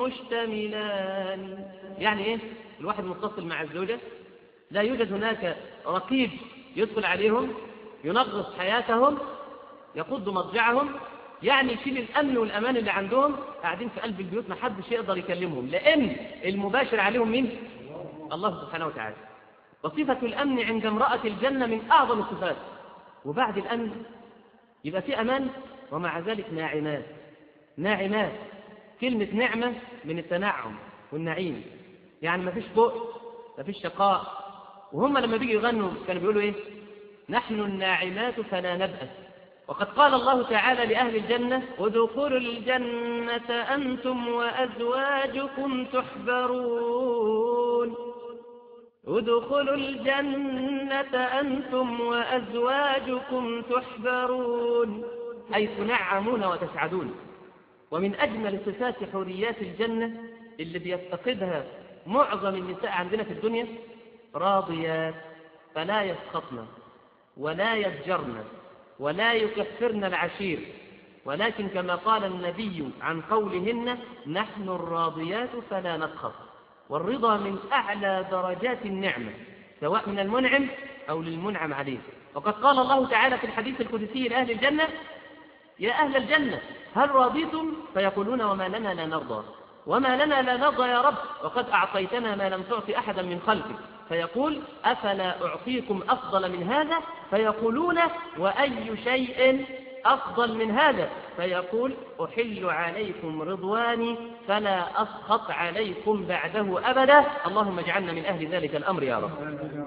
A: مشتملان يعني ايه الواحد متصل مع الزوجة لا يوجد هناك رقيب يدخل عليهم ينغص حياتهم يقض مضجعهم يعني يشيل الامن والامان اللي عندهم قاعدين في قلب البيوت ما حدش يقدر يكلمهم لان المباشر عليهم مين الله سبحانه وتعالى وصفه الامن عند امراه الجنه من اعظم الصفات وبعد الأمن يبقى في أمان ومع ذلك ناعمات ناعمات كلمة نعمة من التنعم والنعيم يعني ما فيش بؤس ما فيش شقاء وهم لما بيجوا يغنوا كانوا بيقولوا ايه نحن الناعمات فلا نبأس وقد قال الله تعالى لأهل الجنة ادخلوا الجنة أنتم وأزواجكم تحبرون ادخلوا الجنة أنتم وأزواجكم تحبرون أي تنعمون وتسعدون ومن أجمل صفات حوريات الجنة اللي بيفتقدها معظم النساء عندنا في الدنيا راضيات فلا يسخطن ولا يزجرن ولا يكفرن العشير ولكن كما قال النبي عن قولهن نحن الراضيات فلا نسخط والرضا من أعلى درجات النعمة سواء من المنعم أو للمنعم عليه وقد قال الله تعالى في الحديث القدسي لأهل الجنة يا أهل الجنة هل رضيتم فيقولون وما لنا لا نرضى وما لنا لا نرضى يا رب وقد أعطيتنا ما لم تعط أحدا من خلقك فيقول أفلا أعطيكم أفضل من هذا فيقولون وأي شيء أفضل من هذا فيقول أحل عليكم رضواني فلا أسخط عليكم بعده أبدا اللهم اجعلنا من أهل ذلك الأمر يا رب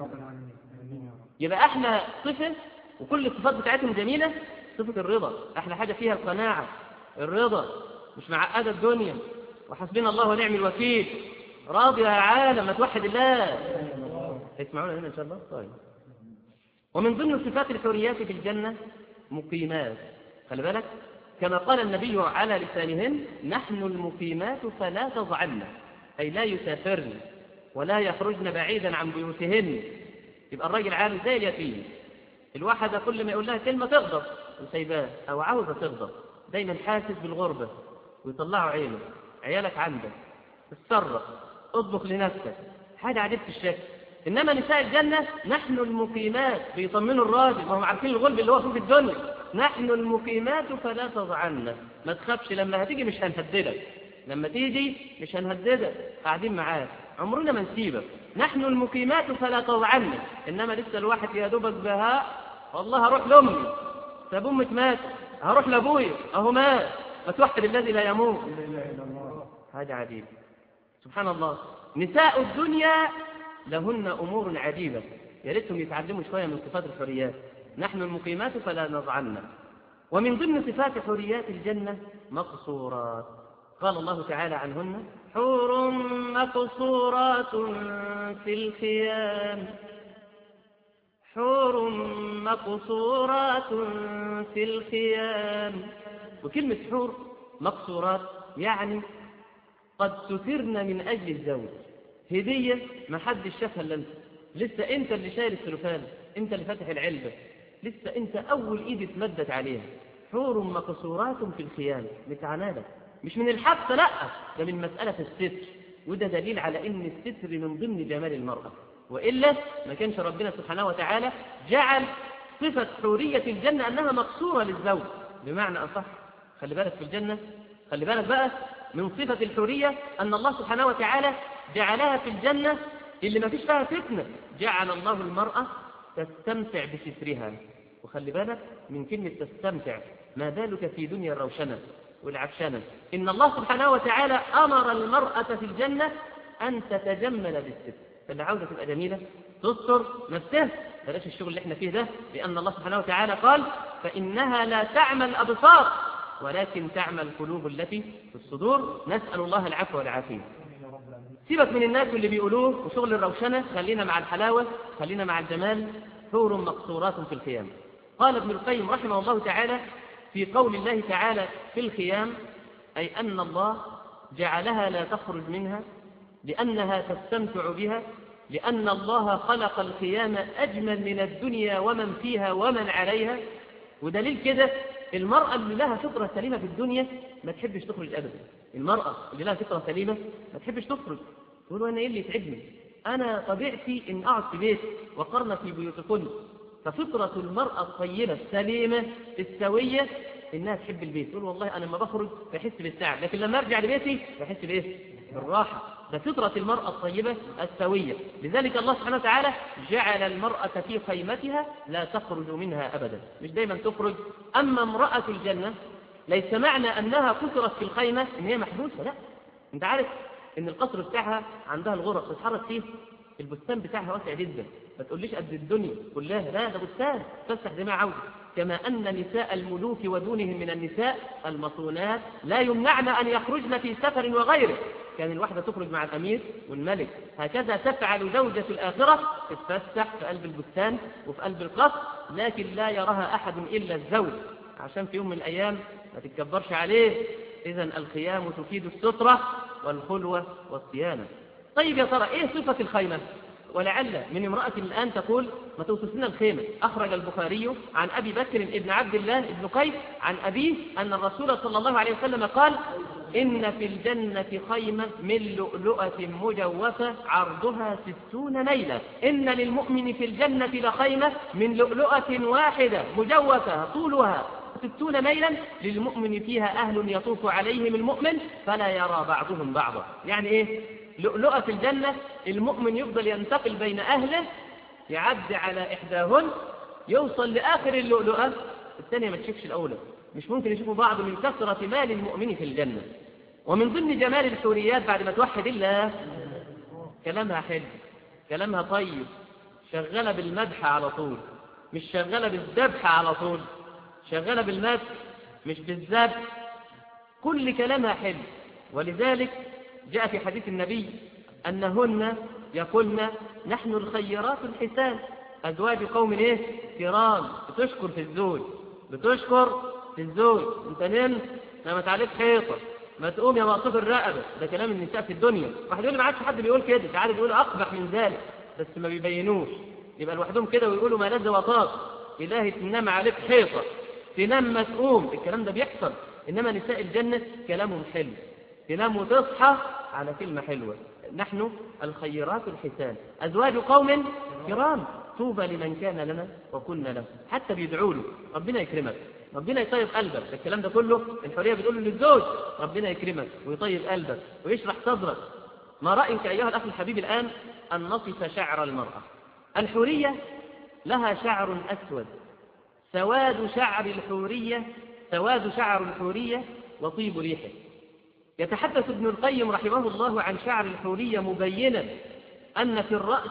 A: يبقى احنا صفة وكل الصفات بتاعتهم جميلة صفة الرضا احنا حاجة فيها القناعة الرضا مش معقدة الدنيا وحسبنا الله ونعم الوكيل راضي يا عالم ما توحد الله اسمعونا هنا ان شاء الله طيب ومن ضمن صفات الحوريات في الجنة مقيمات خلي بالك كما قال النبي على لسانهن نحن المقيمات فلا تضعن أي لا يسافرن ولا يخرجن بعيدا عن بيوتهن يبقى الراجل عامل زي اليتيم الواحدة كل ما يقول لها كلمة تغضب وسيباه أو عاوزة تغضب دايما حاسس بالغربة ويطلعوا عينه عيالك عندك اتصرف اطبخ لنفسك حاجة عجيبة الشكل إنما نساء الجنة نحن المقيمات بيطمنوا الراجل وهم عارفين الغلب اللي هو فيه في الدنيا نحن المقيمات فلا تضعنا ما تخافش لما هتيجي مش هنهددك لما تيجي مش هنهددك قاعدين معاك عمرنا ما نسيبك نحن المقيمات فلا تضعنا إنما لسه الواحد يا دوبك بهاء والله هروح لأمي طب أمك مات هروح لأبويا أهو مات ما توحد الذي لا يموت هذا عجيب سبحان الله نساء الدنيا لهن أمور عجيبة يا ريتهم يتعلموا شوية من صفات الحريات نحن المقيمات فلا نضعن ومن ضمن صفات حريات الجنة مقصورات قال الله تعالى عنهن حور مقصورات في الخيام حور مقصورات في الخيام وكلمة حور مقصورات يعني قد سترن من أجل الزوج هدية ما حدش شافها إلا أنت لسه أنت اللي شايل السلوفان أنت اللي فاتح العلبة لسه أنت أول إيد اتمدت عليها حور مقصورات في الخيام متعنالة مش من الحبس لا ده من مسألة الستر وده دليل على إن الستر من ضمن جمال المرأة وإلا ما كانش ربنا سبحانه وتعالى جعل صفة حورية الجنة أنها مقصورة للزوج بمعنى أصح خلي بالك في الجنة خلي بالك بقى من صفة الحورية أن الله سبحانه وتعالى جعلها في الجنة اللي ما فيش فيها فتنة جعل الله المرأة تستمتع بسترها وخلي بالك من كلمة تستمتع ما بالك في دنيا الروشنة والعفشنة إن الله سبحانه وتعالى أمر المرأة في الجنة أن تتجمل بالستر فاللي عاوزة تبقى جميلة تستر نفسها بلاش الشغل اللي احنا فيه ده لأن الله سبحانه وتعالى قال فإنها لا تعمى الأبصار ولكن تعمى القلوب التي في الصدور نسأل الله العفو والعافية سيبك من الناس اللي بيقولوه وشغل الروشنة خلينا مع الحلاوة خلينا مع الجمال حور مقصورات في الخيام قال ابن القيم رحمه الله تعالى في قول الله تعالى في الخيام أي أن الله جعلها لا تخرج منها لأنها تستمتع بها لأن الله خلق الخيام أجمل من الدنيا ومن فيها ومن عليها ودليل كده المرأة اللي لها فطرة سليمة في الدنيا ما تحبش تخرج أبدا المرأة اللي لها فطرة سليمة ما تحبش تخرج تقول أنا إيه اللي يتعبني أنا طبيعتي إن أقعد في بيت وقرن في بيوتكن ففطرة المرأة الطيبة السليمة السوية إنها تحب البيت تقول والله أنا لما بخرج بحس بالتعب لكن لما أرجع لبيتي بحس بإيه؟ بالراحة ده فطرة المرأة الطيبة السوية لذلك الله سبحانه وتعالى جعل المرأة في خيمتها لا تخرج منها أبدا مش دايما تخرج أما امرأة الجنة ليس معنى أنها كثرت في الخيمة إن هي محبوسة لا أنت عارف إن القصر بتاعها عندها الغرف تتحرك فيه البستان بتاعها واسع جدا ما تقوليش قد الدنيا كلها لا ده بستان تفتح زي ما عاوز كما أن نساء الملوك ودونهم من النساء المصونات لا يمنعن أن يخرجن في سفر وغيره كان الواحدة تخرج مع الأمير والملك هكذا تفعل زوجة الآخرة تتفسح في قلب البستان وفي قلب القصر لكن لا يراها أحد إلا الزوج عشان في يوم من الأيام ما تتكبرش عليه إذا الخيام تفيد السترة والخلوة والصيانة طيب يا ترى إيه صفة الخيمة ولعل من امرأة الآن تقول ما توصف لنا الخيمة أخرج البخاري عن أبي بكر بن عبد الله بن قيس عن أبيه أن الرسول صلى الله عليه وسلم قال إن في الجنة خيمة من لؤلؤة مجوفة عرضها ستون ميلا إن للمؤمن في الجنة لخيمة من لؤلؤة واحدة مجوفة طولها ستون ميلا للمؤمن فيها أهل يطوف عليهم المؤمن فلا يرى بعضهم بعضا يعني إيه لؤلؤة في الجنة المؤمن يفضل ينتقل بين أهله يعدي على إحداهن يوصل لآخر اللؤلؤة الثانية ما تشوفش الأولى مش ممكن يشوفوا بعض من كثرة مال المؤمن في الجنة ومن ضمن جمال الحوريات بعد ما توحد الله كلامها حلو كلامها طيب شغالة بالمدح على طول مش شغالة بالذبح على طول شغالة بالمدح مش بالذبح كل كلامها حلو ولذلك جاء في حديث النبي أنهن يقولن نحن الخيرات الحسان أزواج قوم إيه؟ كرام بتشكر في الزوج بتشكر للزوج انت نمت نامت عليك حيطه ما تقوم يا مقصوف الرقبه ده كلام النساء في الدنيا واحد يقول لي ما عادش حد بيقول كده تعالى بيقول اقبح من ذلك بس ما بيبينوش يبقى لوحدهم كده ويقولوا ما لذ وطاق الهي تنام عليك حيطه تنام ما تقوم الكلام ده بيحصل انما نساء الجنه كلامهم حلو تنام وتصحى على كلمه حلوه نحن الخيرات الحسان ازواج قوم كرام طوبى لمن كان لنا وكنا له حتى بيدعوا له ربنا يكرمك ربنا يطيب قلبك الكلام ده كله الحريه بتقول للزوج ربنا يكرمك ويطيب قلبك ويشرح صدرك ما رايك ايها الاخ الحبيب الان ان نصف شعر المراه الحوريه لها شعر اسود سواد شعر الحوريه سواد شعر الحوريه وطيب ريحه يتحدث ابن القيم رحمه الله عن شعر الحوريه مبينا ان في الراس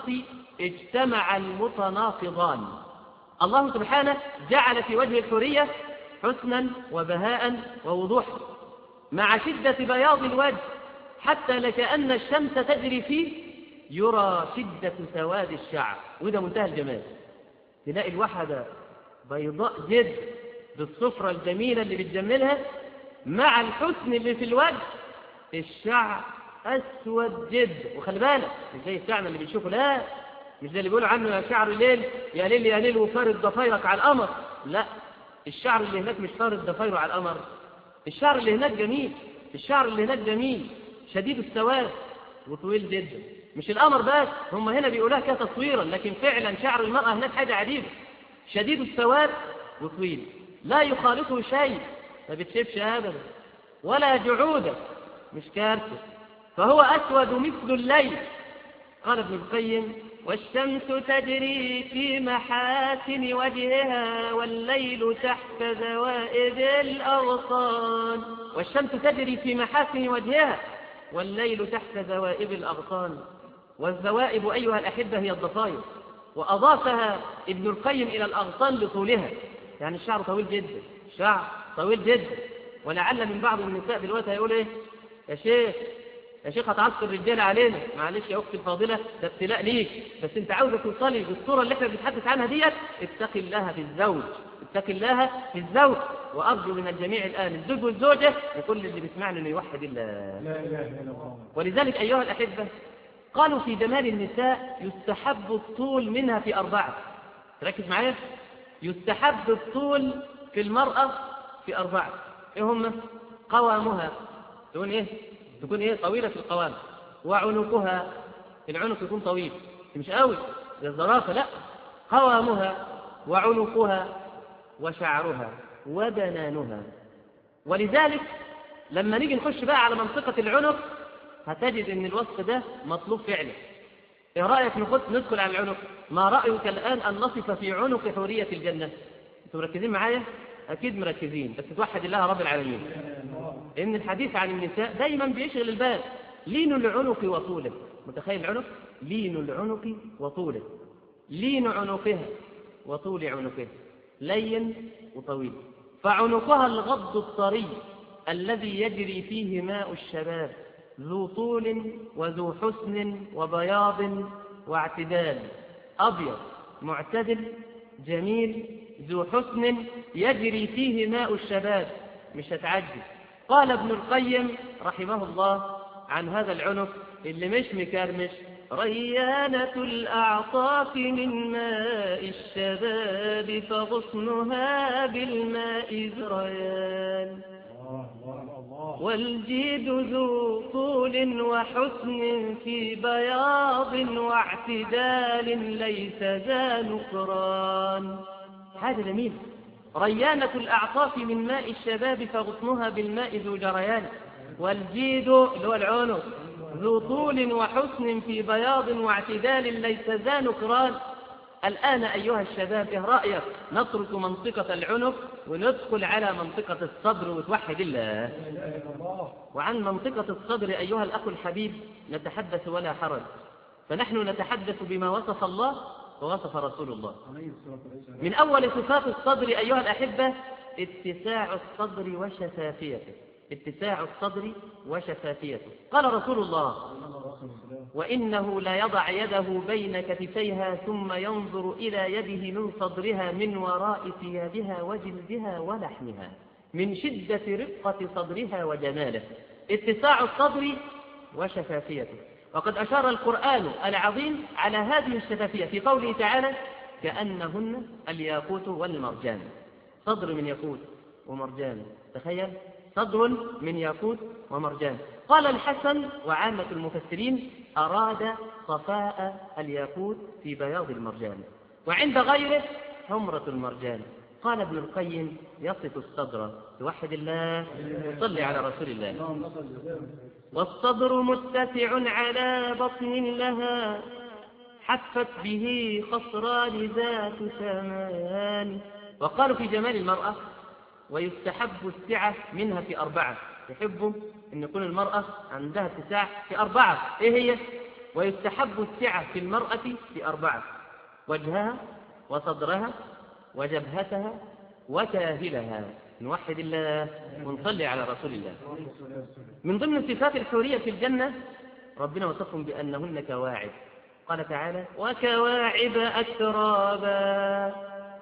A: اجتمع المتناقضان الله سبحانه جعل في وجه الحورية حسنا وبهاء ووضوحا مع شدة بياض الوجه حتى لكأن الشمس تجري فيه يرى شدة سواد الشعر وده منتهى الجمال تلاقي الوحدة بيضاء جد بالصفرة الجميلة اللي بتجملها مع الحسن اللي في الوجه الشعر أسود جد وخلي بالك مش زي الشعر اللي بنشوفه لا مش زي اللي بيقولوا عنه يا شعر الليل يا ليل يا ليل وفارد ضفايرك على القمر لا الشعر اللي هناك مش فارد ضفايره على القمر الشعر اللي هناك جميل الشعر اللي هناك جميل شديد السواد وطويل جدا مش القمر بس هم هنا بيقولوها كده تصويرا لكن فعلا شعر المرأة هناك حاجة عجيبة شديد السواد وطويل لا يخالطه شيء ما بتشبش أبدا ولا جعودة مش كارثة فهو أسود مثل الليل قال ابن القيم والشمس تجري في محاسن وجهها والليل تحت ذوائب الأغصان والشمس تجري في محاسن وجهها والليل تحت ذوائب الأغصان والذوائب أيها الأحبة هي الضفائر وأضافها ابن القيم إلى الأغصان لطولها يعني الشعر طويل جدا الشعر طويل جدا ولعل من بعض النساء دلوقتي هيقول ايه يا شيخ يا شيخ هتعصر الرجاله علينا معلش يا اختي الفاضله ده ابتلاء ليك بس انت عاوزه توصلي بالصوره اللي احنا بنتحدث عنها ديت اتقي الله في الزوج اتقي الله في الزوج وارجو من الجميع الان الزوج والزوجه وكل اللي بيسمعني انه يوحد الله لا اله الا الله ولذلك ايها الاحبه قالوا في جمال النساء يستحب الطول منها في اربعه ركز معايا يستحب الطول في المراه في اربعه ايه هم قوامها تقول ايه تكون ايه طويلة في القوام وعنقها العنق يكون طويل مش قوي زي الزرافة لا قوامها وعنقها وشعرها وبنانها ولذلك لما نيجي نخش بقى على منطقة العنق هتجد ان الوصف ده مطلوب فعلا ايه رأيك نخش ندخل على العنق ما رأيك الآن أن نصف في عنق حورية الجنة انتم مركزين معايا أكيد مركزين بس توحد الله رب العالمين لأن الحديث عن النساء دايما بيشغل البال لين العنق وطوله متخيل العنق لين العنق وطوله لين عنقها وطول عنقها لين وطويل فعنقها الغض الطري الذي يجري فيه ماء الشباب ذو طول وذو حسن وبياض واعتدال أبيض معتدل جميل ذو حسن يجري فيه ماء الشباب مش هتعجز قال ابن القيم رحمه الله عن هذا العنق اللي مش مكرمش ريانة الأعطاف من ماء الشباب فغصنها بالماء زريان والجيد ذو طول وحسن في بياض واعتدال ليس ذا نكران هذا جميل ريانة الأعطاف من ماء الشباب فغصنها بالماء ذو جريان والجيد اللي هو العنق ذو طول وحسن في بياض واعتدال ليس ذا نكران الآن أيها الشباب إيه رأيك نترك منطقة العنق وندخل على منطقة الصدر وتوحد الله وعن منطقة الصدر أيها الأخ الحبيب نتحدث ولا حرج فنحن نتحدث بما وصف الله ووصف رسول الله من أول صفات الصدر أيها الأحبة اتساع الصدر وشفافيته اتساع الصدر وشفافيته قال رسول الله وإنه لا يضع يده بين كتفيها ثم ينظر إلى يده من صدرها من وراء ثيابها وجلدها ولحمها من شدة رقة صدرها وجماله اتساع الصدر وشفافيته وقد أشار القرآن العظيم على هذه الشفافية في قوله تعالى كأنهن الياقوت والمرجان صدر من ياقوت ومرجان تخيل صدر من ياقوت ومرجان قال الحسن وعامة المفسرين أراد صفاء الياقوت في بياض المرجان وعند غيره حمرة المرجان قال ابن القيم يصف الصدر توحد الله صلي على رسول الله والصدر متسع على بطن لها حفت به خصران ذات ثمان وقالوا في جمال المرأة ويستحب السعة منها في أربعة يحبوا أن يكون المرأة عندها اتساع في أربعة إيه هي؟ ويستحب السعة في المرأة في أربعة وجهها وصدرها وجبهتها وكاهلها نوحد الله ونصلي على رسول الله من ضمن صفات الحورية في الجنة ربنا وصفهم بأنهن كواعب قال تعالى وكواعب أترابا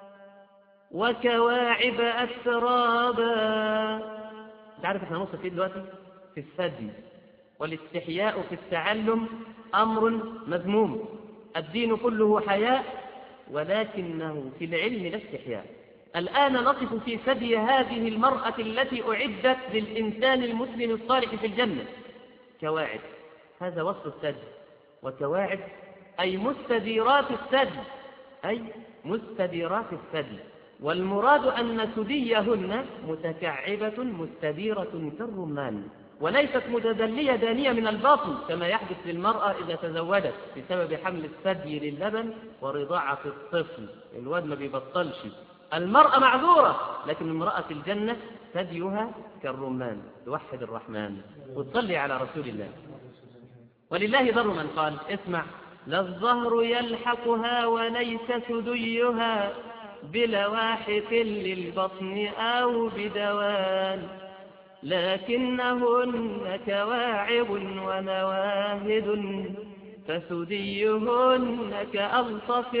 A: وكواعب أترابا تعرف احنا نوصف ايه دلوقتي في الثدي والاستحياء في التعلم أمر مذموم الدين كله حياء ولكنه في العلم لا استحياء الآن نقف في ثدي هذه المرأة التي أعدت للإنسان المسلم الصالح في الجنة كواعب هذا وصف الثدي وكواعب أي مستديرات الثدي أي مستديرات الثدي والمراد أن ثديهن متكعبة مستديرة كالرمان وليست متدلية دانية من الباطن كما يحدث للمرأة إذا تزوجت بسبب حمل الثدي للبن ورضاعة الطفل الواد ما بيبطلش المرأة معذورة لكن امرأة الجنة ثديها كالرمان توحد الرحمن وتصلي على رسول الله ولله ضر من قال اسمع لا الظهر يلحقها وليس ثديها بلواحق للبطن أو بدوان لكنهن كواعب ونواهد فثديهن كألطف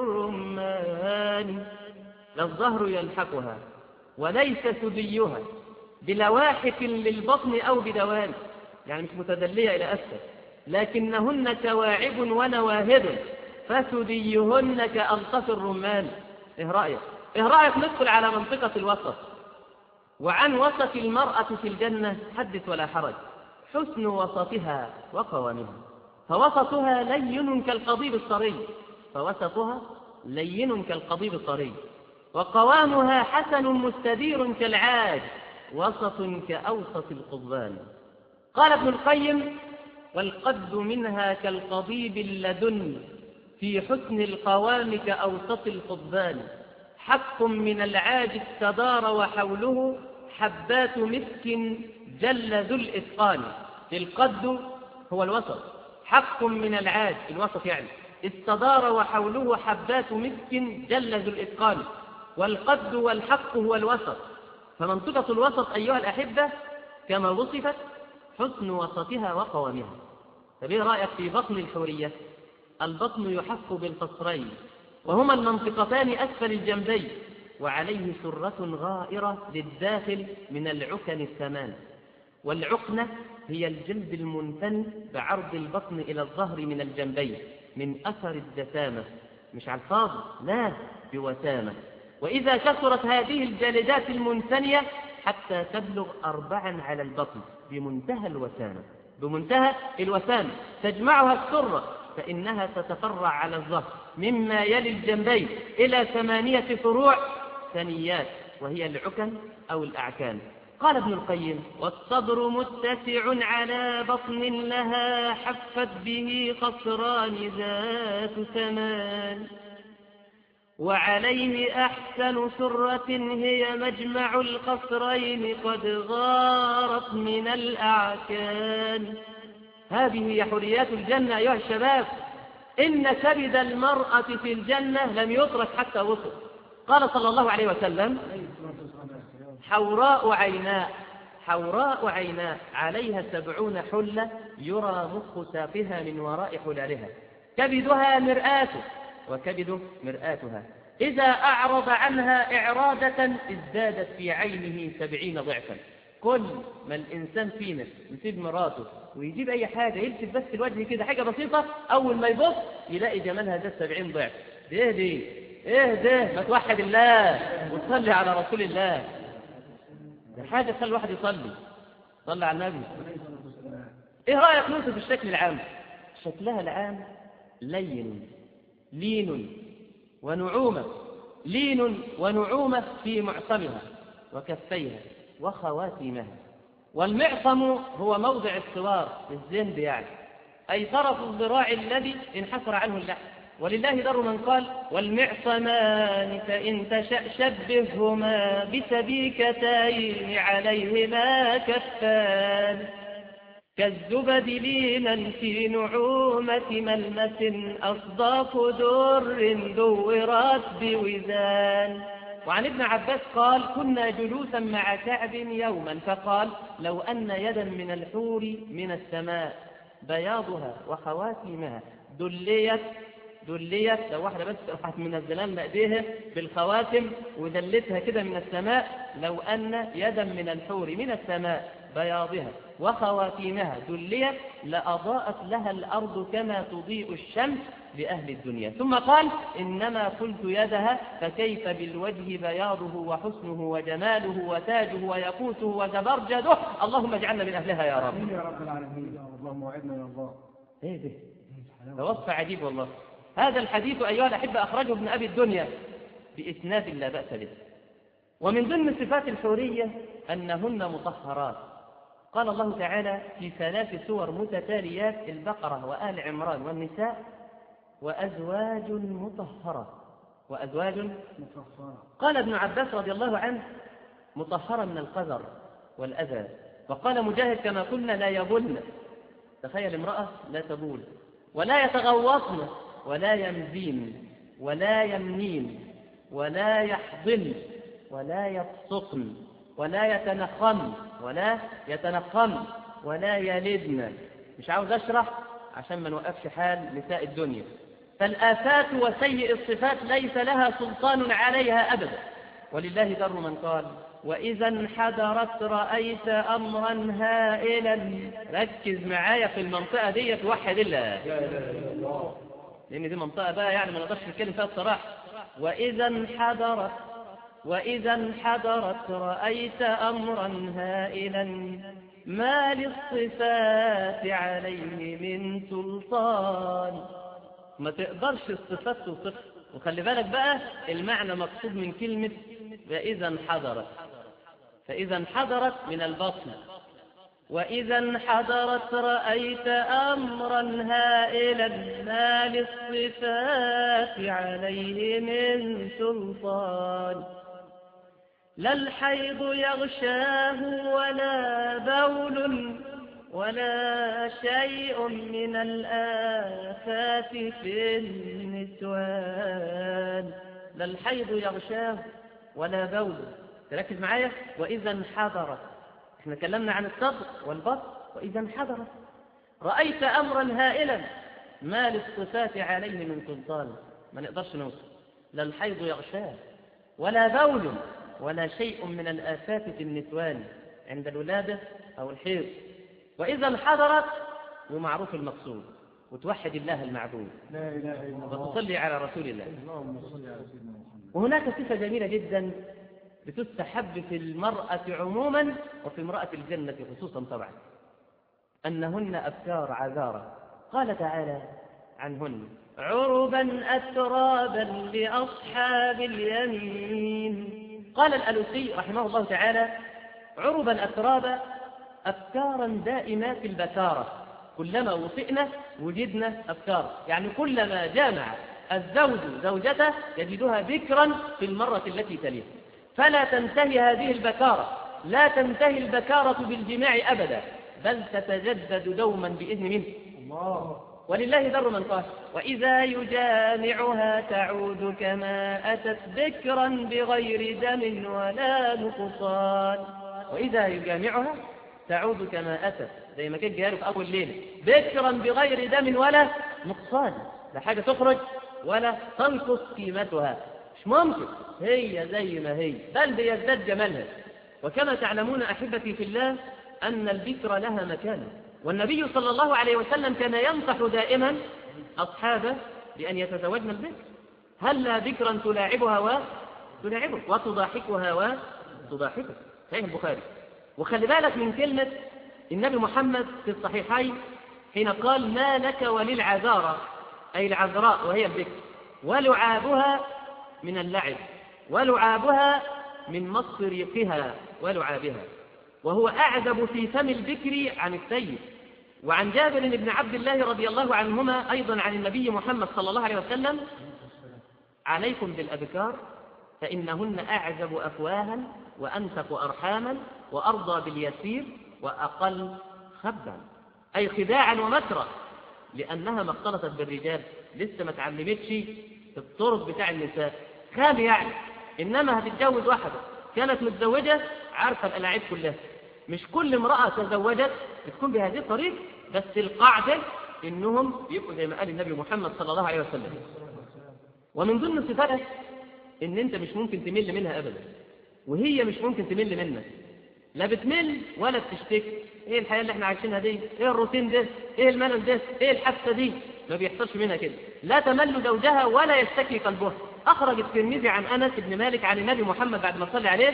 A: الرمان الظهر يلحقها وليس ثديها بلواحق للبطن أو بدوان يعني مش متدلية إلى أسفل لكنهن كواعب ونواهد فثديهن كألطف الرمان إيه رأيك؟ إيه رأيك ندخل على منطقة الوسط وعن وسط المرأة في الجنة حدث ولا حرج حسن وسطها وقوامها فوسطها لين كالقضيب الصري فوسطها لين كالقضيب الصري وقوامها حسن مستدير كالعاج وسط كأوسط القضبان قال ابن القيم والقد منها كالقضيب اللدن في حسن القوام كأوسط القضبان حق من العاج استدار وحوله حبات مسك جل ذو الإتقان القد هو الوسط حق من العاج الوسط يعني استدار وحوله حبات مسك جل ذو الإتقان والقد والحق هو الوسط فمنطقة الوسط أيها الأحبة كما وصفت حسن وسطها وقوامها فبيه رأيك في بطن الحورية البطن يحف بالقصرين وهما المنطقتان أسفل الجنبين وعليه سرة غائرة للداخل من العكن الثمان والعقنة هي الجلد المنتن بعرض البطن إلى الظهر من الجنبين من أثر الدسامة مش على الفاضي لا بوسامة وإذا كثرت هذه الجلدات المنثنية حتى تبلغ أربعا على البطن بمنتهى الوسامة بمنتهى الوسامة تجمعها السرة فإنها تتفرع على الظهر مما يلي الجنبين إلى ثمانية فروع ثنيات وهي العكن أو الأعكان قال ابن القيم والصدر متسع على بطن لها حفت به قصران ذات ثمان وعليه أحسن سرة هي مجمع القصرين قد غارت من الأعكان هذه هي حريات الجنة أيها الشباب إن كبد المرأة في الجنة لم يترك حتى وصل قال صلى الله عليه وسلم حوراء عيناء حوراء عيناء عليها سبعون حلة يرى مخ ساقها من وراء حلالها كبدها مرآته وكبد مرآتها إذا أعرض عنها إعرادة ازدادت في عينه سبعين ضعفا كل ما الإنسان فينا يسيب مراته ويجيب أي حاجة يلفت بس الوجه كده حاجة بسيطة أول ما يبص يلاقي جمالها ده سبعين ضعف ده دي إيه ده ما توحد الله وتصلي على رسول الله ده حاجة تخلي الواحد يصلي صلي على النبي إيه رأيك نوصف الشكل العام شكلها العام لين لين ونعومة لين ونعومة في معصمها وكفيها وخواتيمها والمعصم هو موضع الصوار الزند يعني أي طرف الذراع الذي انحسر عنه اللحم ولله در من قال والمعصمان فإن تشأ شبههما بسبيكتين عليهما كفان كالزبد لينا في نعومة ملمس أصداف در دورات بوزان وعن ابن عباس قال كنا جلوسا مع كعب يوما فقال لو أن يدا من الحور من السماء بياضها وخواتمها دليت دليت لو واحدة بس راحت من الزلام بأيديها بالخواتم ودلتها كده من السماء لو أن يدا من الحور من السماء بياضها وخواتيمها دليت لأضاءت لها الأرض كما تضيء الشمس لأهل الدنيا ثم قال إنما قلت يدها فكيف بالوجه بياضه وحسنه وجماله وتاجه ويقوته وزبرجده اللهم اجعلنا من أهلها يا رب
B: يا رب العالمين اللهم وعدنا يا الله
A: ايه ده ده وصف عجيب والله هذا الحديث أيها الأحبة أخرجه ابن أبي الدنيا بإسناد لا بأس به ومن ضمن صفات الحورية أنهن مطهرات قال الله تعالى في ثلاث سور متتاليات البقرة وآل عمران والنساء وأزواج مطهرة وأزواج
B: مطهرة
A: قال ابن عباس رضي الله عنه مطهرة من القذر والأذى وقال مجاهد كما قلنا لا يبلن تخيل امرأة لا تبول ولا يتغوصن ولا يمزين ولا يمنين ولا يحضن ولا يبصقن ولا يتنخم ولا يتنخم ولا يلدن مش عاوز أشرح عشان ما نوقفش حال نساء الدنيا فالآفات وسيء الصفات ليس لها سلطان عليها أبدا ولله در من قال وإذا انحدرت رأيت أمرا هائلا ركز معايا في المنطقة دي توحد الله لأن دي منطقة بقى يعني ما نقدرش نتكلم فيها الصراحة وإذا انحدرت وإذا انحدرت رأيت أمرا هائلا ما للصفات عليه من سلطان ما تقدرش الصفات توصف وخلي بالك بقى المعنى مقصود من كلمة فإذا انحدرت فإذا انحدرت من البطن وإذا انحدرت رأيت أمرا هائلا ما للصفات عليه من سلطان لا الحيض يغشاه ولا بول ولا شيء من الآفات في النسوان لا الحيض يغشاه ولا بول تركز معايا وإذا انحدرت احنا تكلمنا عن الصدر والبطن وإذا انحدرت رأيت أمرا هائلا ما للصفات عليه من سلطان ما نقدرش نوصل لا الحيض يغشاه ولا بول ولا شيء من الآفات في النسوان عند الولادة أو الحيض وإذا انحضرت ومعروف المقصود وتوحد الله المعبود
B: لا إله إلا الله
A: وتصلي على رسول الله
B: اللهم صل على سيدنا محمد
A: وهناك صفة جميلة جدا بتستحب في المرأة عموما وفي امرأة الجنة خصوصا طبعا أنهن أبكار عذارى قال تعالى عنهن عربا أترابا لأصحاب اليمين قال الألوسي رحمه الله تعالى عربا أترابا أفكارا دائمات البكارة كلما وطئنا وجدنا أفكار يعني كلما جامع الزوج زوجته يجدها بكرا في المرة التي تليها فلا تنتهي هذه البكارة لا تنتهي البكارة بالجماع أبدا بل تتجدد دوما بإذن منه
B: الله
A: ولله در من قال وإذا يجامعها تعود كما أتت بكرا بغير دم ولا نقصان وإذا يجامعها تعود كما أتت زي ما كانت جايه في أول ليلة بكرا بغير دم ولا نقصان لا حاجة تخرج ولا تنقص قيمتها مش ممكن هي زي ما هي بل بيزداد جمالها وكما تعلمون أحبتي في الله أن البكر لها مكانة والنبي صلى الله عليه وسلم كان ينصح دائما أصحابه بأن يتزوجن البكر هلا بكرا تلاعبها وتلاعبك وتضاحكها وتضاحكك صحيح البخاري وخلي بالك من كلمة النبي محمد في الصحيحين حين قال ما لك وللعذارى أي العذراء وهي البكر ولعابها من اللعب ولعابها من مص ريقها ولعابها وهو أعذب في فم البكر عن السيد وعن جابر بن عبد الله رضي الله عنهما أيضا عن النبي محمد صلى الله عليه وسلم عليكم بالأبكار فإنهن أعذب أفواها وأنفق أرحاما وأرضى باليسير وأقل خبا أي خداعا ومكرا لأنها ما اختلطت بالرجال لسه ما تعلمتش الطرق بتاع النساء خام يعني إنما هتتجوز واحدة كانت متزوجة عارفة الألاعيب كلها مش كل امرأة تزوجت بتكون بهذه الطريقة بس القاعدة إنهم يبقوا زي ما قال النبي محمد صلى الله عليه وسلم ومن ضمن صفاتها إن أنت مش ممكن تمل منها أبدا وهي مش ممكن تمل منك لا بتمل ولا بتشتكي ايه الحياه اللي احنا عايشينها دي ايه الروتين ده ايه الملل ده ايه الحادثه دي ما بيحصلش منها كده لا تمل زوجها ولا يشتكي قلبها اخرج الترمذي عن انس بن مالك عن النبي محمد بعد ما صلى عليه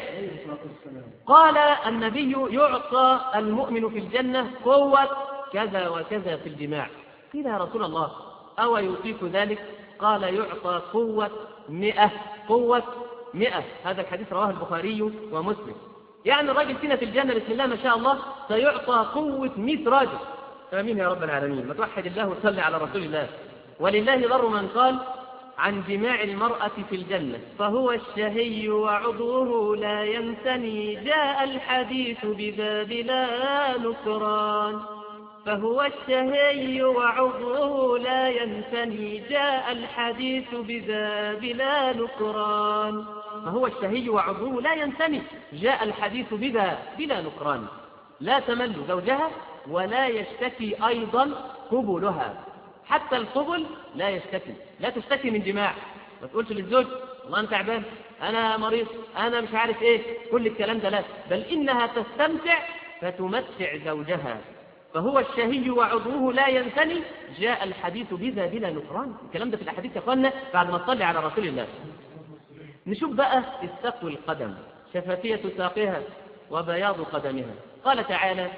A: قال النبي يعطى المؤمن في الجنه قوه كذا وكذا في الجماع قيل يا رسول الله او يطيق ذلك قال يعطى قوه مئة قوه مئة هذا الحديث رواه البخاري ومسلم يعني الراجل فينا في الجنة بسم الله ما شاء الله سيعطى قوة 100 راجل آمين يا رب العالمين ما توحد الله وصلي على رسول الله ولله ضر من قال عن جماع المرأة في الجنة فهو الشهي وعضوه لا ينثني جاء الحديث بذا بلا نكران فهو الشهي وعضوه لا ينثني جاء الحديث بذا بلا نكران فهو الشهي وعضوه لا ينتمي جاء الحديث بذا بلا نكران لا تمل زوجها ولا يشتكي أيضا قبلها حتى القبل لا يشتكي لا تشتكي من جماع ما تقولش للزوج والله أنا تعبان أنا مريض أنا مش عارف إيه كل الكلام ده لا بل إنها تستمتع فتمتع زوجها فهو الشهي وعضوه لا ينثني جاء الحديث بذا بلا نكران الكلام ده في الأحاديث يا أخوانا بعد ما تصلي على رسول الله نشوف بقى الساق والقدم شفافية ساقها وبياض قدمها قال تعالى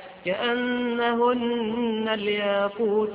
A: كأنهن الياقوت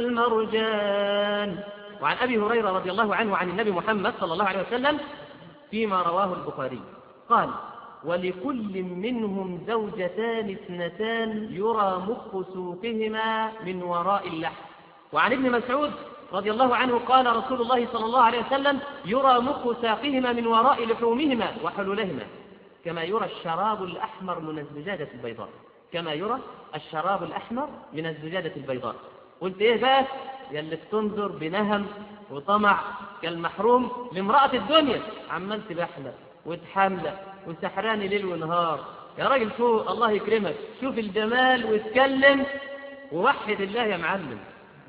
A: والمرجان وعن أبي هريرة رضي الله عنه عن النبي محمد صلى الله عليه وسلم فيما رواه البخاري قال ولكل منهم زوجتان اثنتان يرى مخ سوقهما من وراء اللحم وعن ابن مسعود رضي الله عنه قال رسول الله صلى الله عليه وسلم يرى مخ ساقهما من وراء لحومهما وحلولهما كما يرى الشراب الأحمر من الزجاجة البيضاء كما يرى الشراب الأحمر من الزجاجة البيضاء قلت إيه بقى يلي بتنظر بنهم وطمع كالمحروم لامرأة الدنيا عمال تبحلى وتحملى وسحراني ليل ونهار يا راجل فوق الله يكرمك شوف الجمال واتكلم ووحد الله يا معلم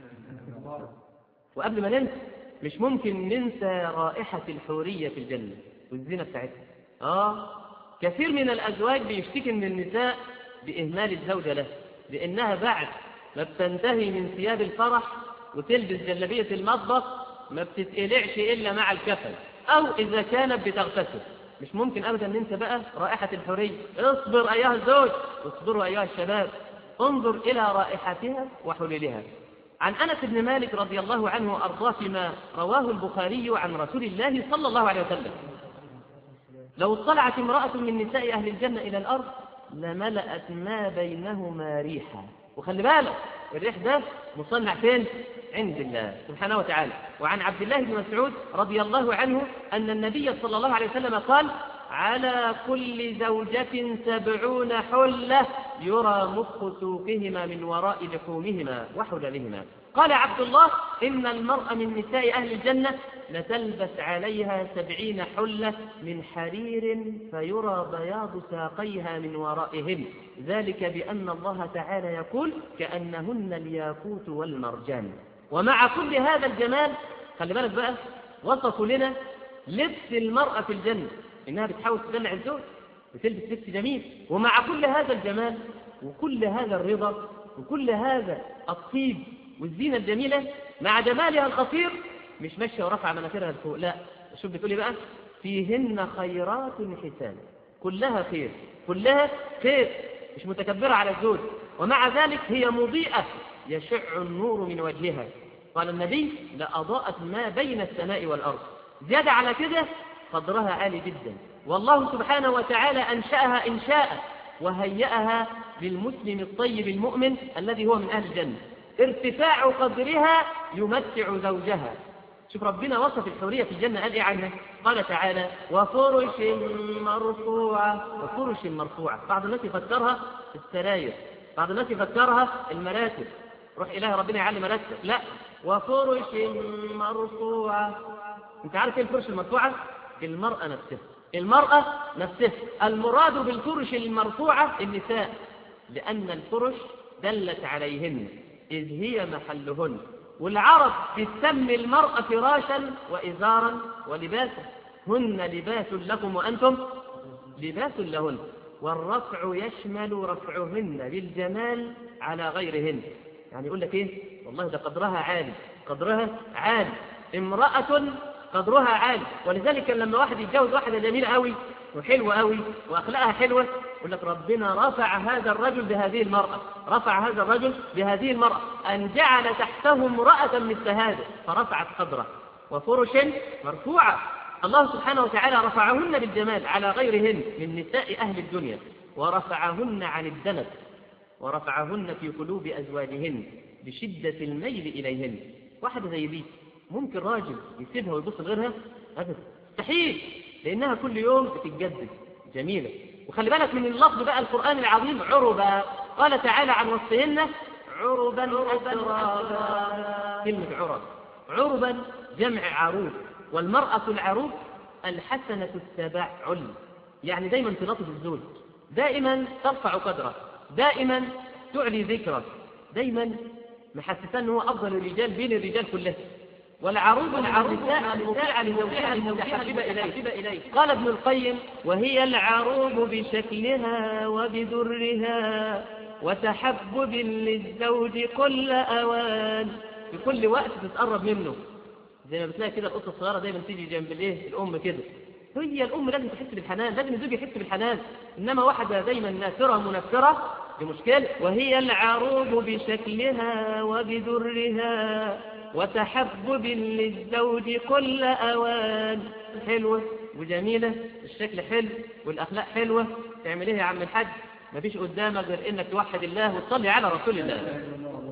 A: وقبل ما ننسى مش ممكن ننسى رائحة الحورية في الجنة والزينة بتاعتها آه كثير من الأزواج بيشتكي من النساء بإهمال الزوجة له لأنها بعد ما بتنتهي من ثياب الفرح وتلبس جلبية المطبخ ما بتتقلعش إلا مع الكفن أو إذا كانت بتغتسل مش ممكن أبدا ننسى بقى رائحة الحورية اصبر أيها الزوج اصبروا أيها الشباب انظر إلى رائحتها وحلولها عن أنس بن مالك رضي الله عنه وأرضاه فيما رواه البخاري عن رسول الله صلى الله عليه وسلم لو اطلعت امرأة من نساء أهل الجنة إلى الأرض لملأت ما بينهما ريحا وخلي بالك الريح ده مصنع فين؟ عند الله سبحانه وتعالى وعن عبد الله بن مسعود رضي الله عنه أن النبي صلى الله عليه وسلم قال على كل زوجة سبعون حلة يرى مخ سوقهما من وراء لحومهما وحللهما قال عبد الله إن المرأة من نساء أهل الجنة لتلبس عليها سبعين حلة من حرير فيرى بياض ساقيها من ورائهن ذلك بأن الله تعالى يقول كأنهن الياقوت والمرجان ومع كل هذا الجمال خلي بالك بقى وصفوا لنا لبس المرأة في الجنة إنها بتحاول تدلع الزوج بتلبس لبس جميل ومع كل هذا الجمال وكل هذا الرضا وكل هذا الطيب والزينة الجميلة مع جمالها الخطير مش ماشية ورفع مناخيرها لفوق لا شوف بتقولي بقى فيهن خيرات حسان كلها خير كلها خير مش متكبرة على الزوج ومع ذلك هي مضيئة يشع النور من وجهها قال النبي لأضاءت ما بين السماء والأرض زيادة على كده قدرها عالي جدا والله سبحانه وتعالى أنشأها إنشاء وهيأها للمسلم الطيب المؤمن الذي هو من أهل الجنة ارتفاع قدرها يمتع زوجها شوف ربنا وصف الحورية في الجنة قال إيه عنها قال تعالى وفرش مرفوعة وفرش مرفوعة بعض الناس يفكرها السراير بعض الناس يفكرها المراتب روح إله ربنا يعلم مراتب لا وفرش مرفوعة انت عارف ايه الفرش المرفوعة المرأة نفسها المرأة نفسها المراد بالفرش المرفوعة النساء لأن الفرش دلت عليهن إذ هي محلهن والعرب بتسمي المرأة فراشا وإزارا ولباسا هن لباس لكم وأنتم لباس لهن والرفع يشمل رفعهن بالجمال على غيرهن يعني يقول لك ايه والله ده قدرها عالي قدرها عالي امرأة قدرها عالي ولذلك لما واحد يتجوز واحدة جميلة قوي وحلوة قوي وأخلاقها حلوة يقول لك ربنا رفع هذا الرجل بهذه المرأة رفع هذا الرجل بهذه المرأة أن جعل تحته امرأة مثل هذا فرفعت قدره وفرش مرفوعة الله سبحانه وتعالى رفعهن بالجمال على غيرهن من نساء أهل الدنيا ورفعهن عن الدنس ورفعهن في قلوب أزواجهن بشدة الميل إليهن واحدة زي دي ممكن راجل يسيبها ويبص لغيرها أبدا مستحيل لأنها كل يوم بتتجدد جميلة وخلي بالك من اللفظ بقى القرآن العظيم عربا قال تعالى عن وصفهن عربا أترابا كلمة عرب عربا جمع عروب والمرأة العروب الحسنة التبعل يعني دايما تلطف الزوج دائما ترفع قدره دائما تعلي ذكره دايما محسسان ان هو افضل الرجال بين الرجال كلهم والعروض العروساء المطيعة لزوجها المتحببة إليه قال ابن القيم وهي العروض بشكلها وبدرها وتحبب للزوج كل أوان في كل وقت تتقرب منه زي ما بتلاقي كده القطة الصغيرة دايما تيجي جنب الايه الأم كده هي الأم لازم تحس بالحنان لازم الزوج يحس بالحنان إنما واحدة دايما نافرة منفرة دي مشكلة وهي العروض بشكلها وبدرها وتحبب للزوج كل أوان حلوة وجميلة الشكل حلو والأخلاق حلوة تعمل ايه يا عم الحاج مفيش قدامك غير انك توحد الله وتصلي على رسول الله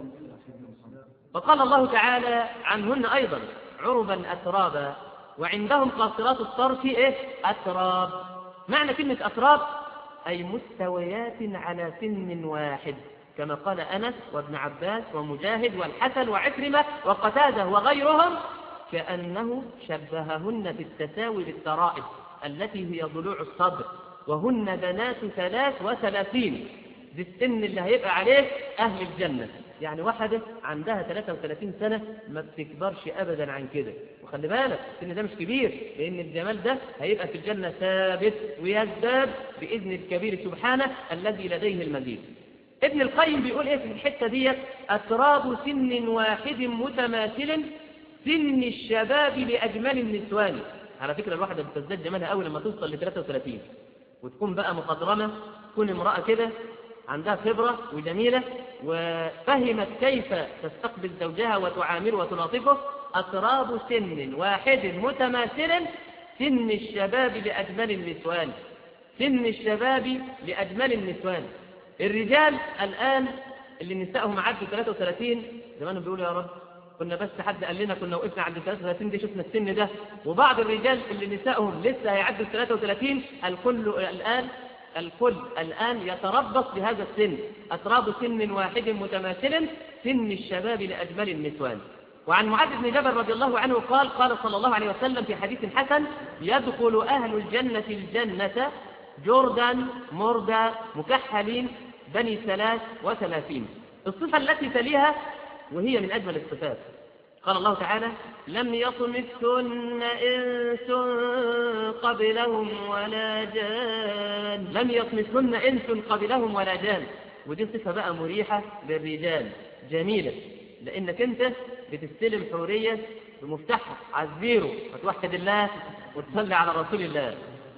A: وقال الله تعالى عنهن أيضا عربا أترابا وعندهم قاصرات الطرف إيه؟ أتراب معنى كلمة أتراب أي مستويات على سن واحد كما قال أنس وابن عباس ومجاهد والحسن وعكرمة وقتادة وغيرهم كأنه شبههن في التساوي بالترائب التي هي ضلوع الصدر وهن بنات ثلاث وثلاثين دي السن اللي هيبقى عليه أهل الجنة يعني واحدة عندها 33 سنة ما بتكبرش أبدا عن كده وخلي بالك السن ده مش كبير لأن الجمال ده هيبقى في الجنة ثابت ويزداد بإذن الكبير سبحانه الذي لديه المزيد ابن القيم بيقول ايه في الحتة ديت أتراب سن واحد متماثل سن الشباب لأجمل النسوان على فكرة الواحدة بتزداد جمالها أول لما توصل ل 33 وتكون بقى مخضرمة تكون امرأة كده عندها خبرة وجميلة وفهمت كيف تستقبل زوجها وتعامله وتلاطفه أتراب سن واحد متماثل سن الشباب لأجمل النسوان سن الشباب لأجمل النسوان الرجال الآن اللي نسائهم عدوا 33 زمان بيقولوا يا رب كنا بس حد قال لنا كنا وقفنا عند 33 دي شفنا السن ده وبعض الرجال اللي نسائهم لسه هيعدوا 33 الكل الآن الكل الآن يتربص بهذا السن أتراب سن واحد متماثل سن الشباب لأجمل النسوان وعن معاذ بن جبل رضي الله عنه قال قال صلى الله عليه وسلم في حديث حسن يدخل أهل الجنة الجنة جردا مردا مكحلين بني ثلاث وثلاثين الصفة التي تليها وهي من أجمل الصفات قال الله تعالى لم يطمثهن إنس قبلهم ولا جان لم يطمثهن إنس قبلهم ولا جان ودي صفة بقى مريحة للرجال جميلة لأنك أنت بتستلم حورية بمفتاحها عزيره وتوحد الله وتصلي على رسول الله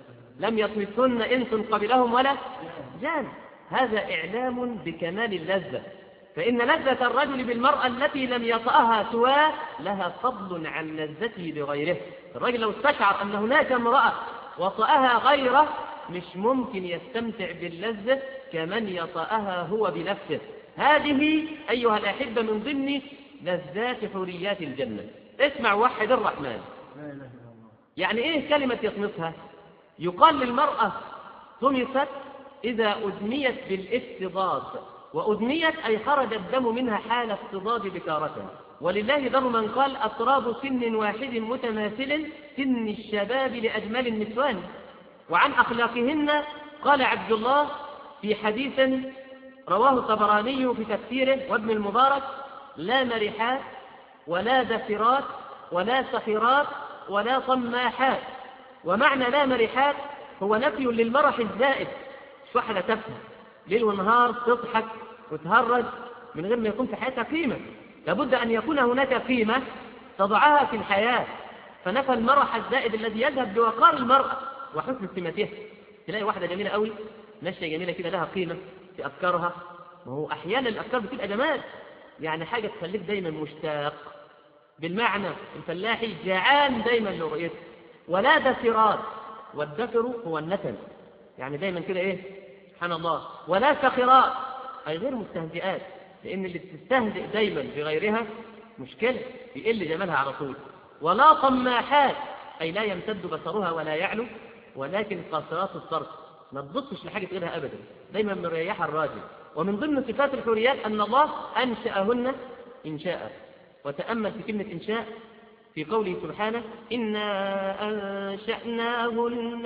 A: لم يطمثهن إنس قبلهم ولا جان هذا إعلام بكمال اللذة فإن لذة الرجل بالمرأة التي لم يطأها سواه لها فضل عن لذته بغيره الرجل لو استشعر أن هناك امرأة وطأها غيره مش ممكن يستمتع باللذة كمن يطأها هو بنفسه هذه أيها الأحبة من ضمن لذات حوريات الجنة اسمع وحد الرحمن
B: لا إله إلا الله
A: يعني إيه كلمة يطمسها يقال للمرأة طمست إذا أدميت بالافتضاض وأدميت أي خرج الدم منها حال افتضاض بكارتها ولله در من قال أطراب سن واحد متماثل سن الشباب لأجمل النسوان وعن أخلاقهن قال عبد الله في حديث رواه الطبراني في تفسيره وابن المبارك لا مرحات ولا دفرات ولا سخرات ولا طماحات ومعنى لا مرحات هو نفي للمرح الزائد مش واحدة تفهم ليل ونهار تضحك وتهرج من غير ما يكون في حياتها قيمة لابد أن يكون هناك قيمة تضعها في الحياة فنفى المرح الزائد الذي يذهب بوقار المرأة وحسن سمتها تلاقي واحدة جميلة قوي ماشية جميلة كده لها قيمة في أفكارها ما هو أحيانا الأفكار بتبقى جمال يعني حاجة تخليك دايما مشتاق بالمعنى الفلاحي جعان دايما لرؤيته ولا دثرات والدثر هو النتن يعني دايما كده ايه سبحان الله ولا سخراء أي غير مستهزئات لأن اللي بتستهزئ دايما بغيرها مشكلة يقل جمالها على طول ولا طماحات أي لا يمتد بصرها ولا يعلو ولكن قاصرات الطرف ما تبصش لحاجة غيرها أبدا دايما مريحة الراجل ومن ضمن صفات الحوريات أن الله أنشأهن إنشاء وتأمل في كلمة إنشاء في قوله سبحانه إنا أنشأناهن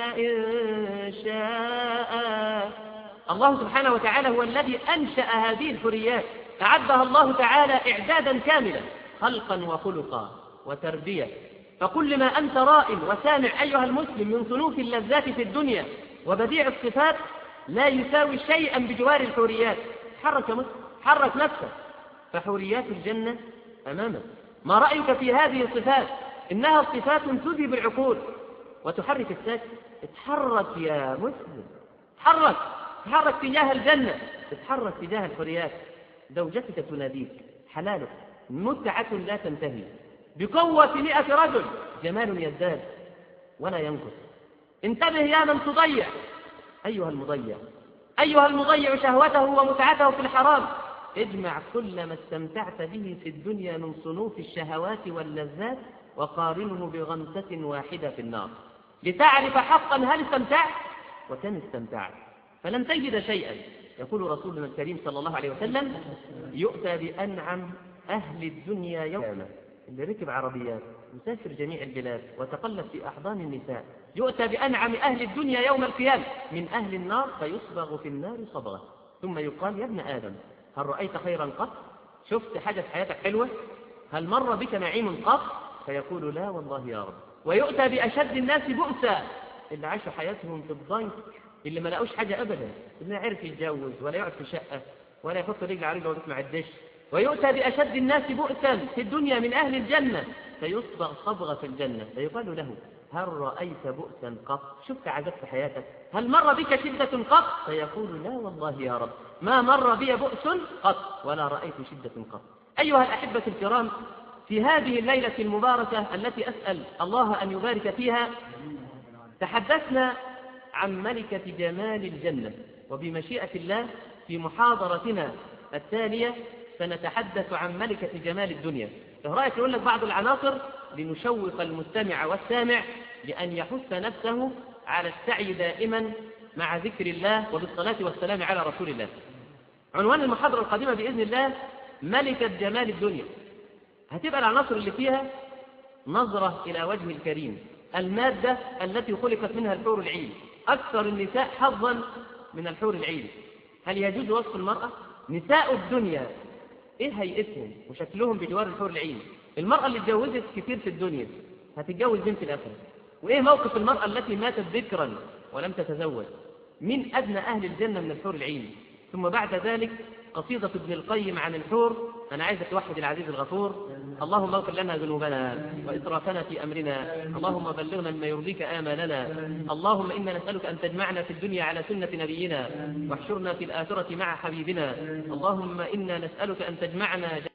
A: إنشاء الله سبحانه وتعالى هو الذي أنشأ هذه الحريات أعدها الله تعالى إعدادا كاملا خلقا وخلقا وتربية فكل ما أنت راء وسامع أيها المسلم من صنوف اللذات في الدنيا وبديع الصفات لا يساوي شيئا بجوار الحوريات حرك مسلم حرك نفسك فحوريات الجنة أمامك ما رأيك في هذه الصفات إنها صفات تذهب العقول وتحرك الساكن اتحرك يا مسلم اتحرك اتحرك تجاه الجنة اتحرك تجاه الحريات زوجتك تناديك حلالك متعة لا تنتهي بقوة مئة رجل جمال يزداد ولا ينقص انتبه يا من تضيع أيها المضيع أيها المضيع شهوته ومتعته في الحرام اجمع كل ما استمتعت به في الدنيا من صنوف الشهوات واللذات وقارنه بغمسة واحدة في النار لتعرف حقا هل استمتعت وكم استمتعت فلن تجد شيئا يقول رسولنا الكريم صلى الله عليه وسلم يؤتى بأنعم أهل الدنيا يوما اللي ركب عربيات يسافر جميع البلاد وتقلب في أحضان النساء يؤتى بأنعم أهل الدنيا يوم القيامة من أهل النار فيصبغ في النار صبغة ثم يقال يا ابن آدم هل رأيت خيرا قط شفت حاجة في حياتك حلوة هل مر بك نعيم قط فيقول لا والله يا رب ويؤتى بأشد الناس بؤسا اللي عاشوا حياتهم في الضنك اللي ما لقوش حاجة أبدا اللي عرف يتجوز ولا يقعد في شقة ولا يحط رجل على رجل ويسمع الدش ويؤتى بأشد الناس بؤسا في الدنيا من أهل الجنة فيصبغ صبغة في الجنة فيقال له هل رأيت بؤسا قط شفت عذاب في حياتك هل مر بك شدة قط فيقول لا والله يا رب ما مر بي بؤس قط ولا رأيت شدة قط أيها الأحبة الكرام في هذه الليلة المباركة التي أسأل الله أن يبارك فيها تحدثنا عن ملكة جمال الجنة وبمشيئة الله في محاضرتنا التالية سنتحدث عن ملكة جمال الدنيا رأيك يقول لك بعض العناصر لنشوق المستمع والسامع لأن يحث نفسه على السعي دائما مع ذكر الله وبالصلاة والسلام على رسول الله عنوان المحاضرة القادمة بإذن الله ملكة جمال الدنيا هتبقى العناصر اللي فيها نظرة إلى وجه الكريم المادة التي خلقت منها الحور العين أكثر النساء حظا من الحور العين هل يجوز وصف المرأة؟ نساء الدنيا إيه هيئتهم وشكلهم بجوار الحور العين المرأة اللي اتجوزت كتير في الدنيا هتتجوز بنت الآخرة وإيه موقف المرأة التي ماتت ذكرا ولم تتزوج من أدنى أهل الجنة من الحور العين ثم بعد ذلك قصيدة ابن القيم عن الحور أنا عايزك توحد العزيز الغفور اللهم اغفر لنا ذنوبنا وإسرافنا في أمرنا اللهم بلغنا مما يرضيك آمالنا اللهم إنا نسألك أن تجمعنا في الدنيا على سنة نبينا واحشرنا في الآخرة مع حبيبنا اللهم إنا نسألك أن تجمعنا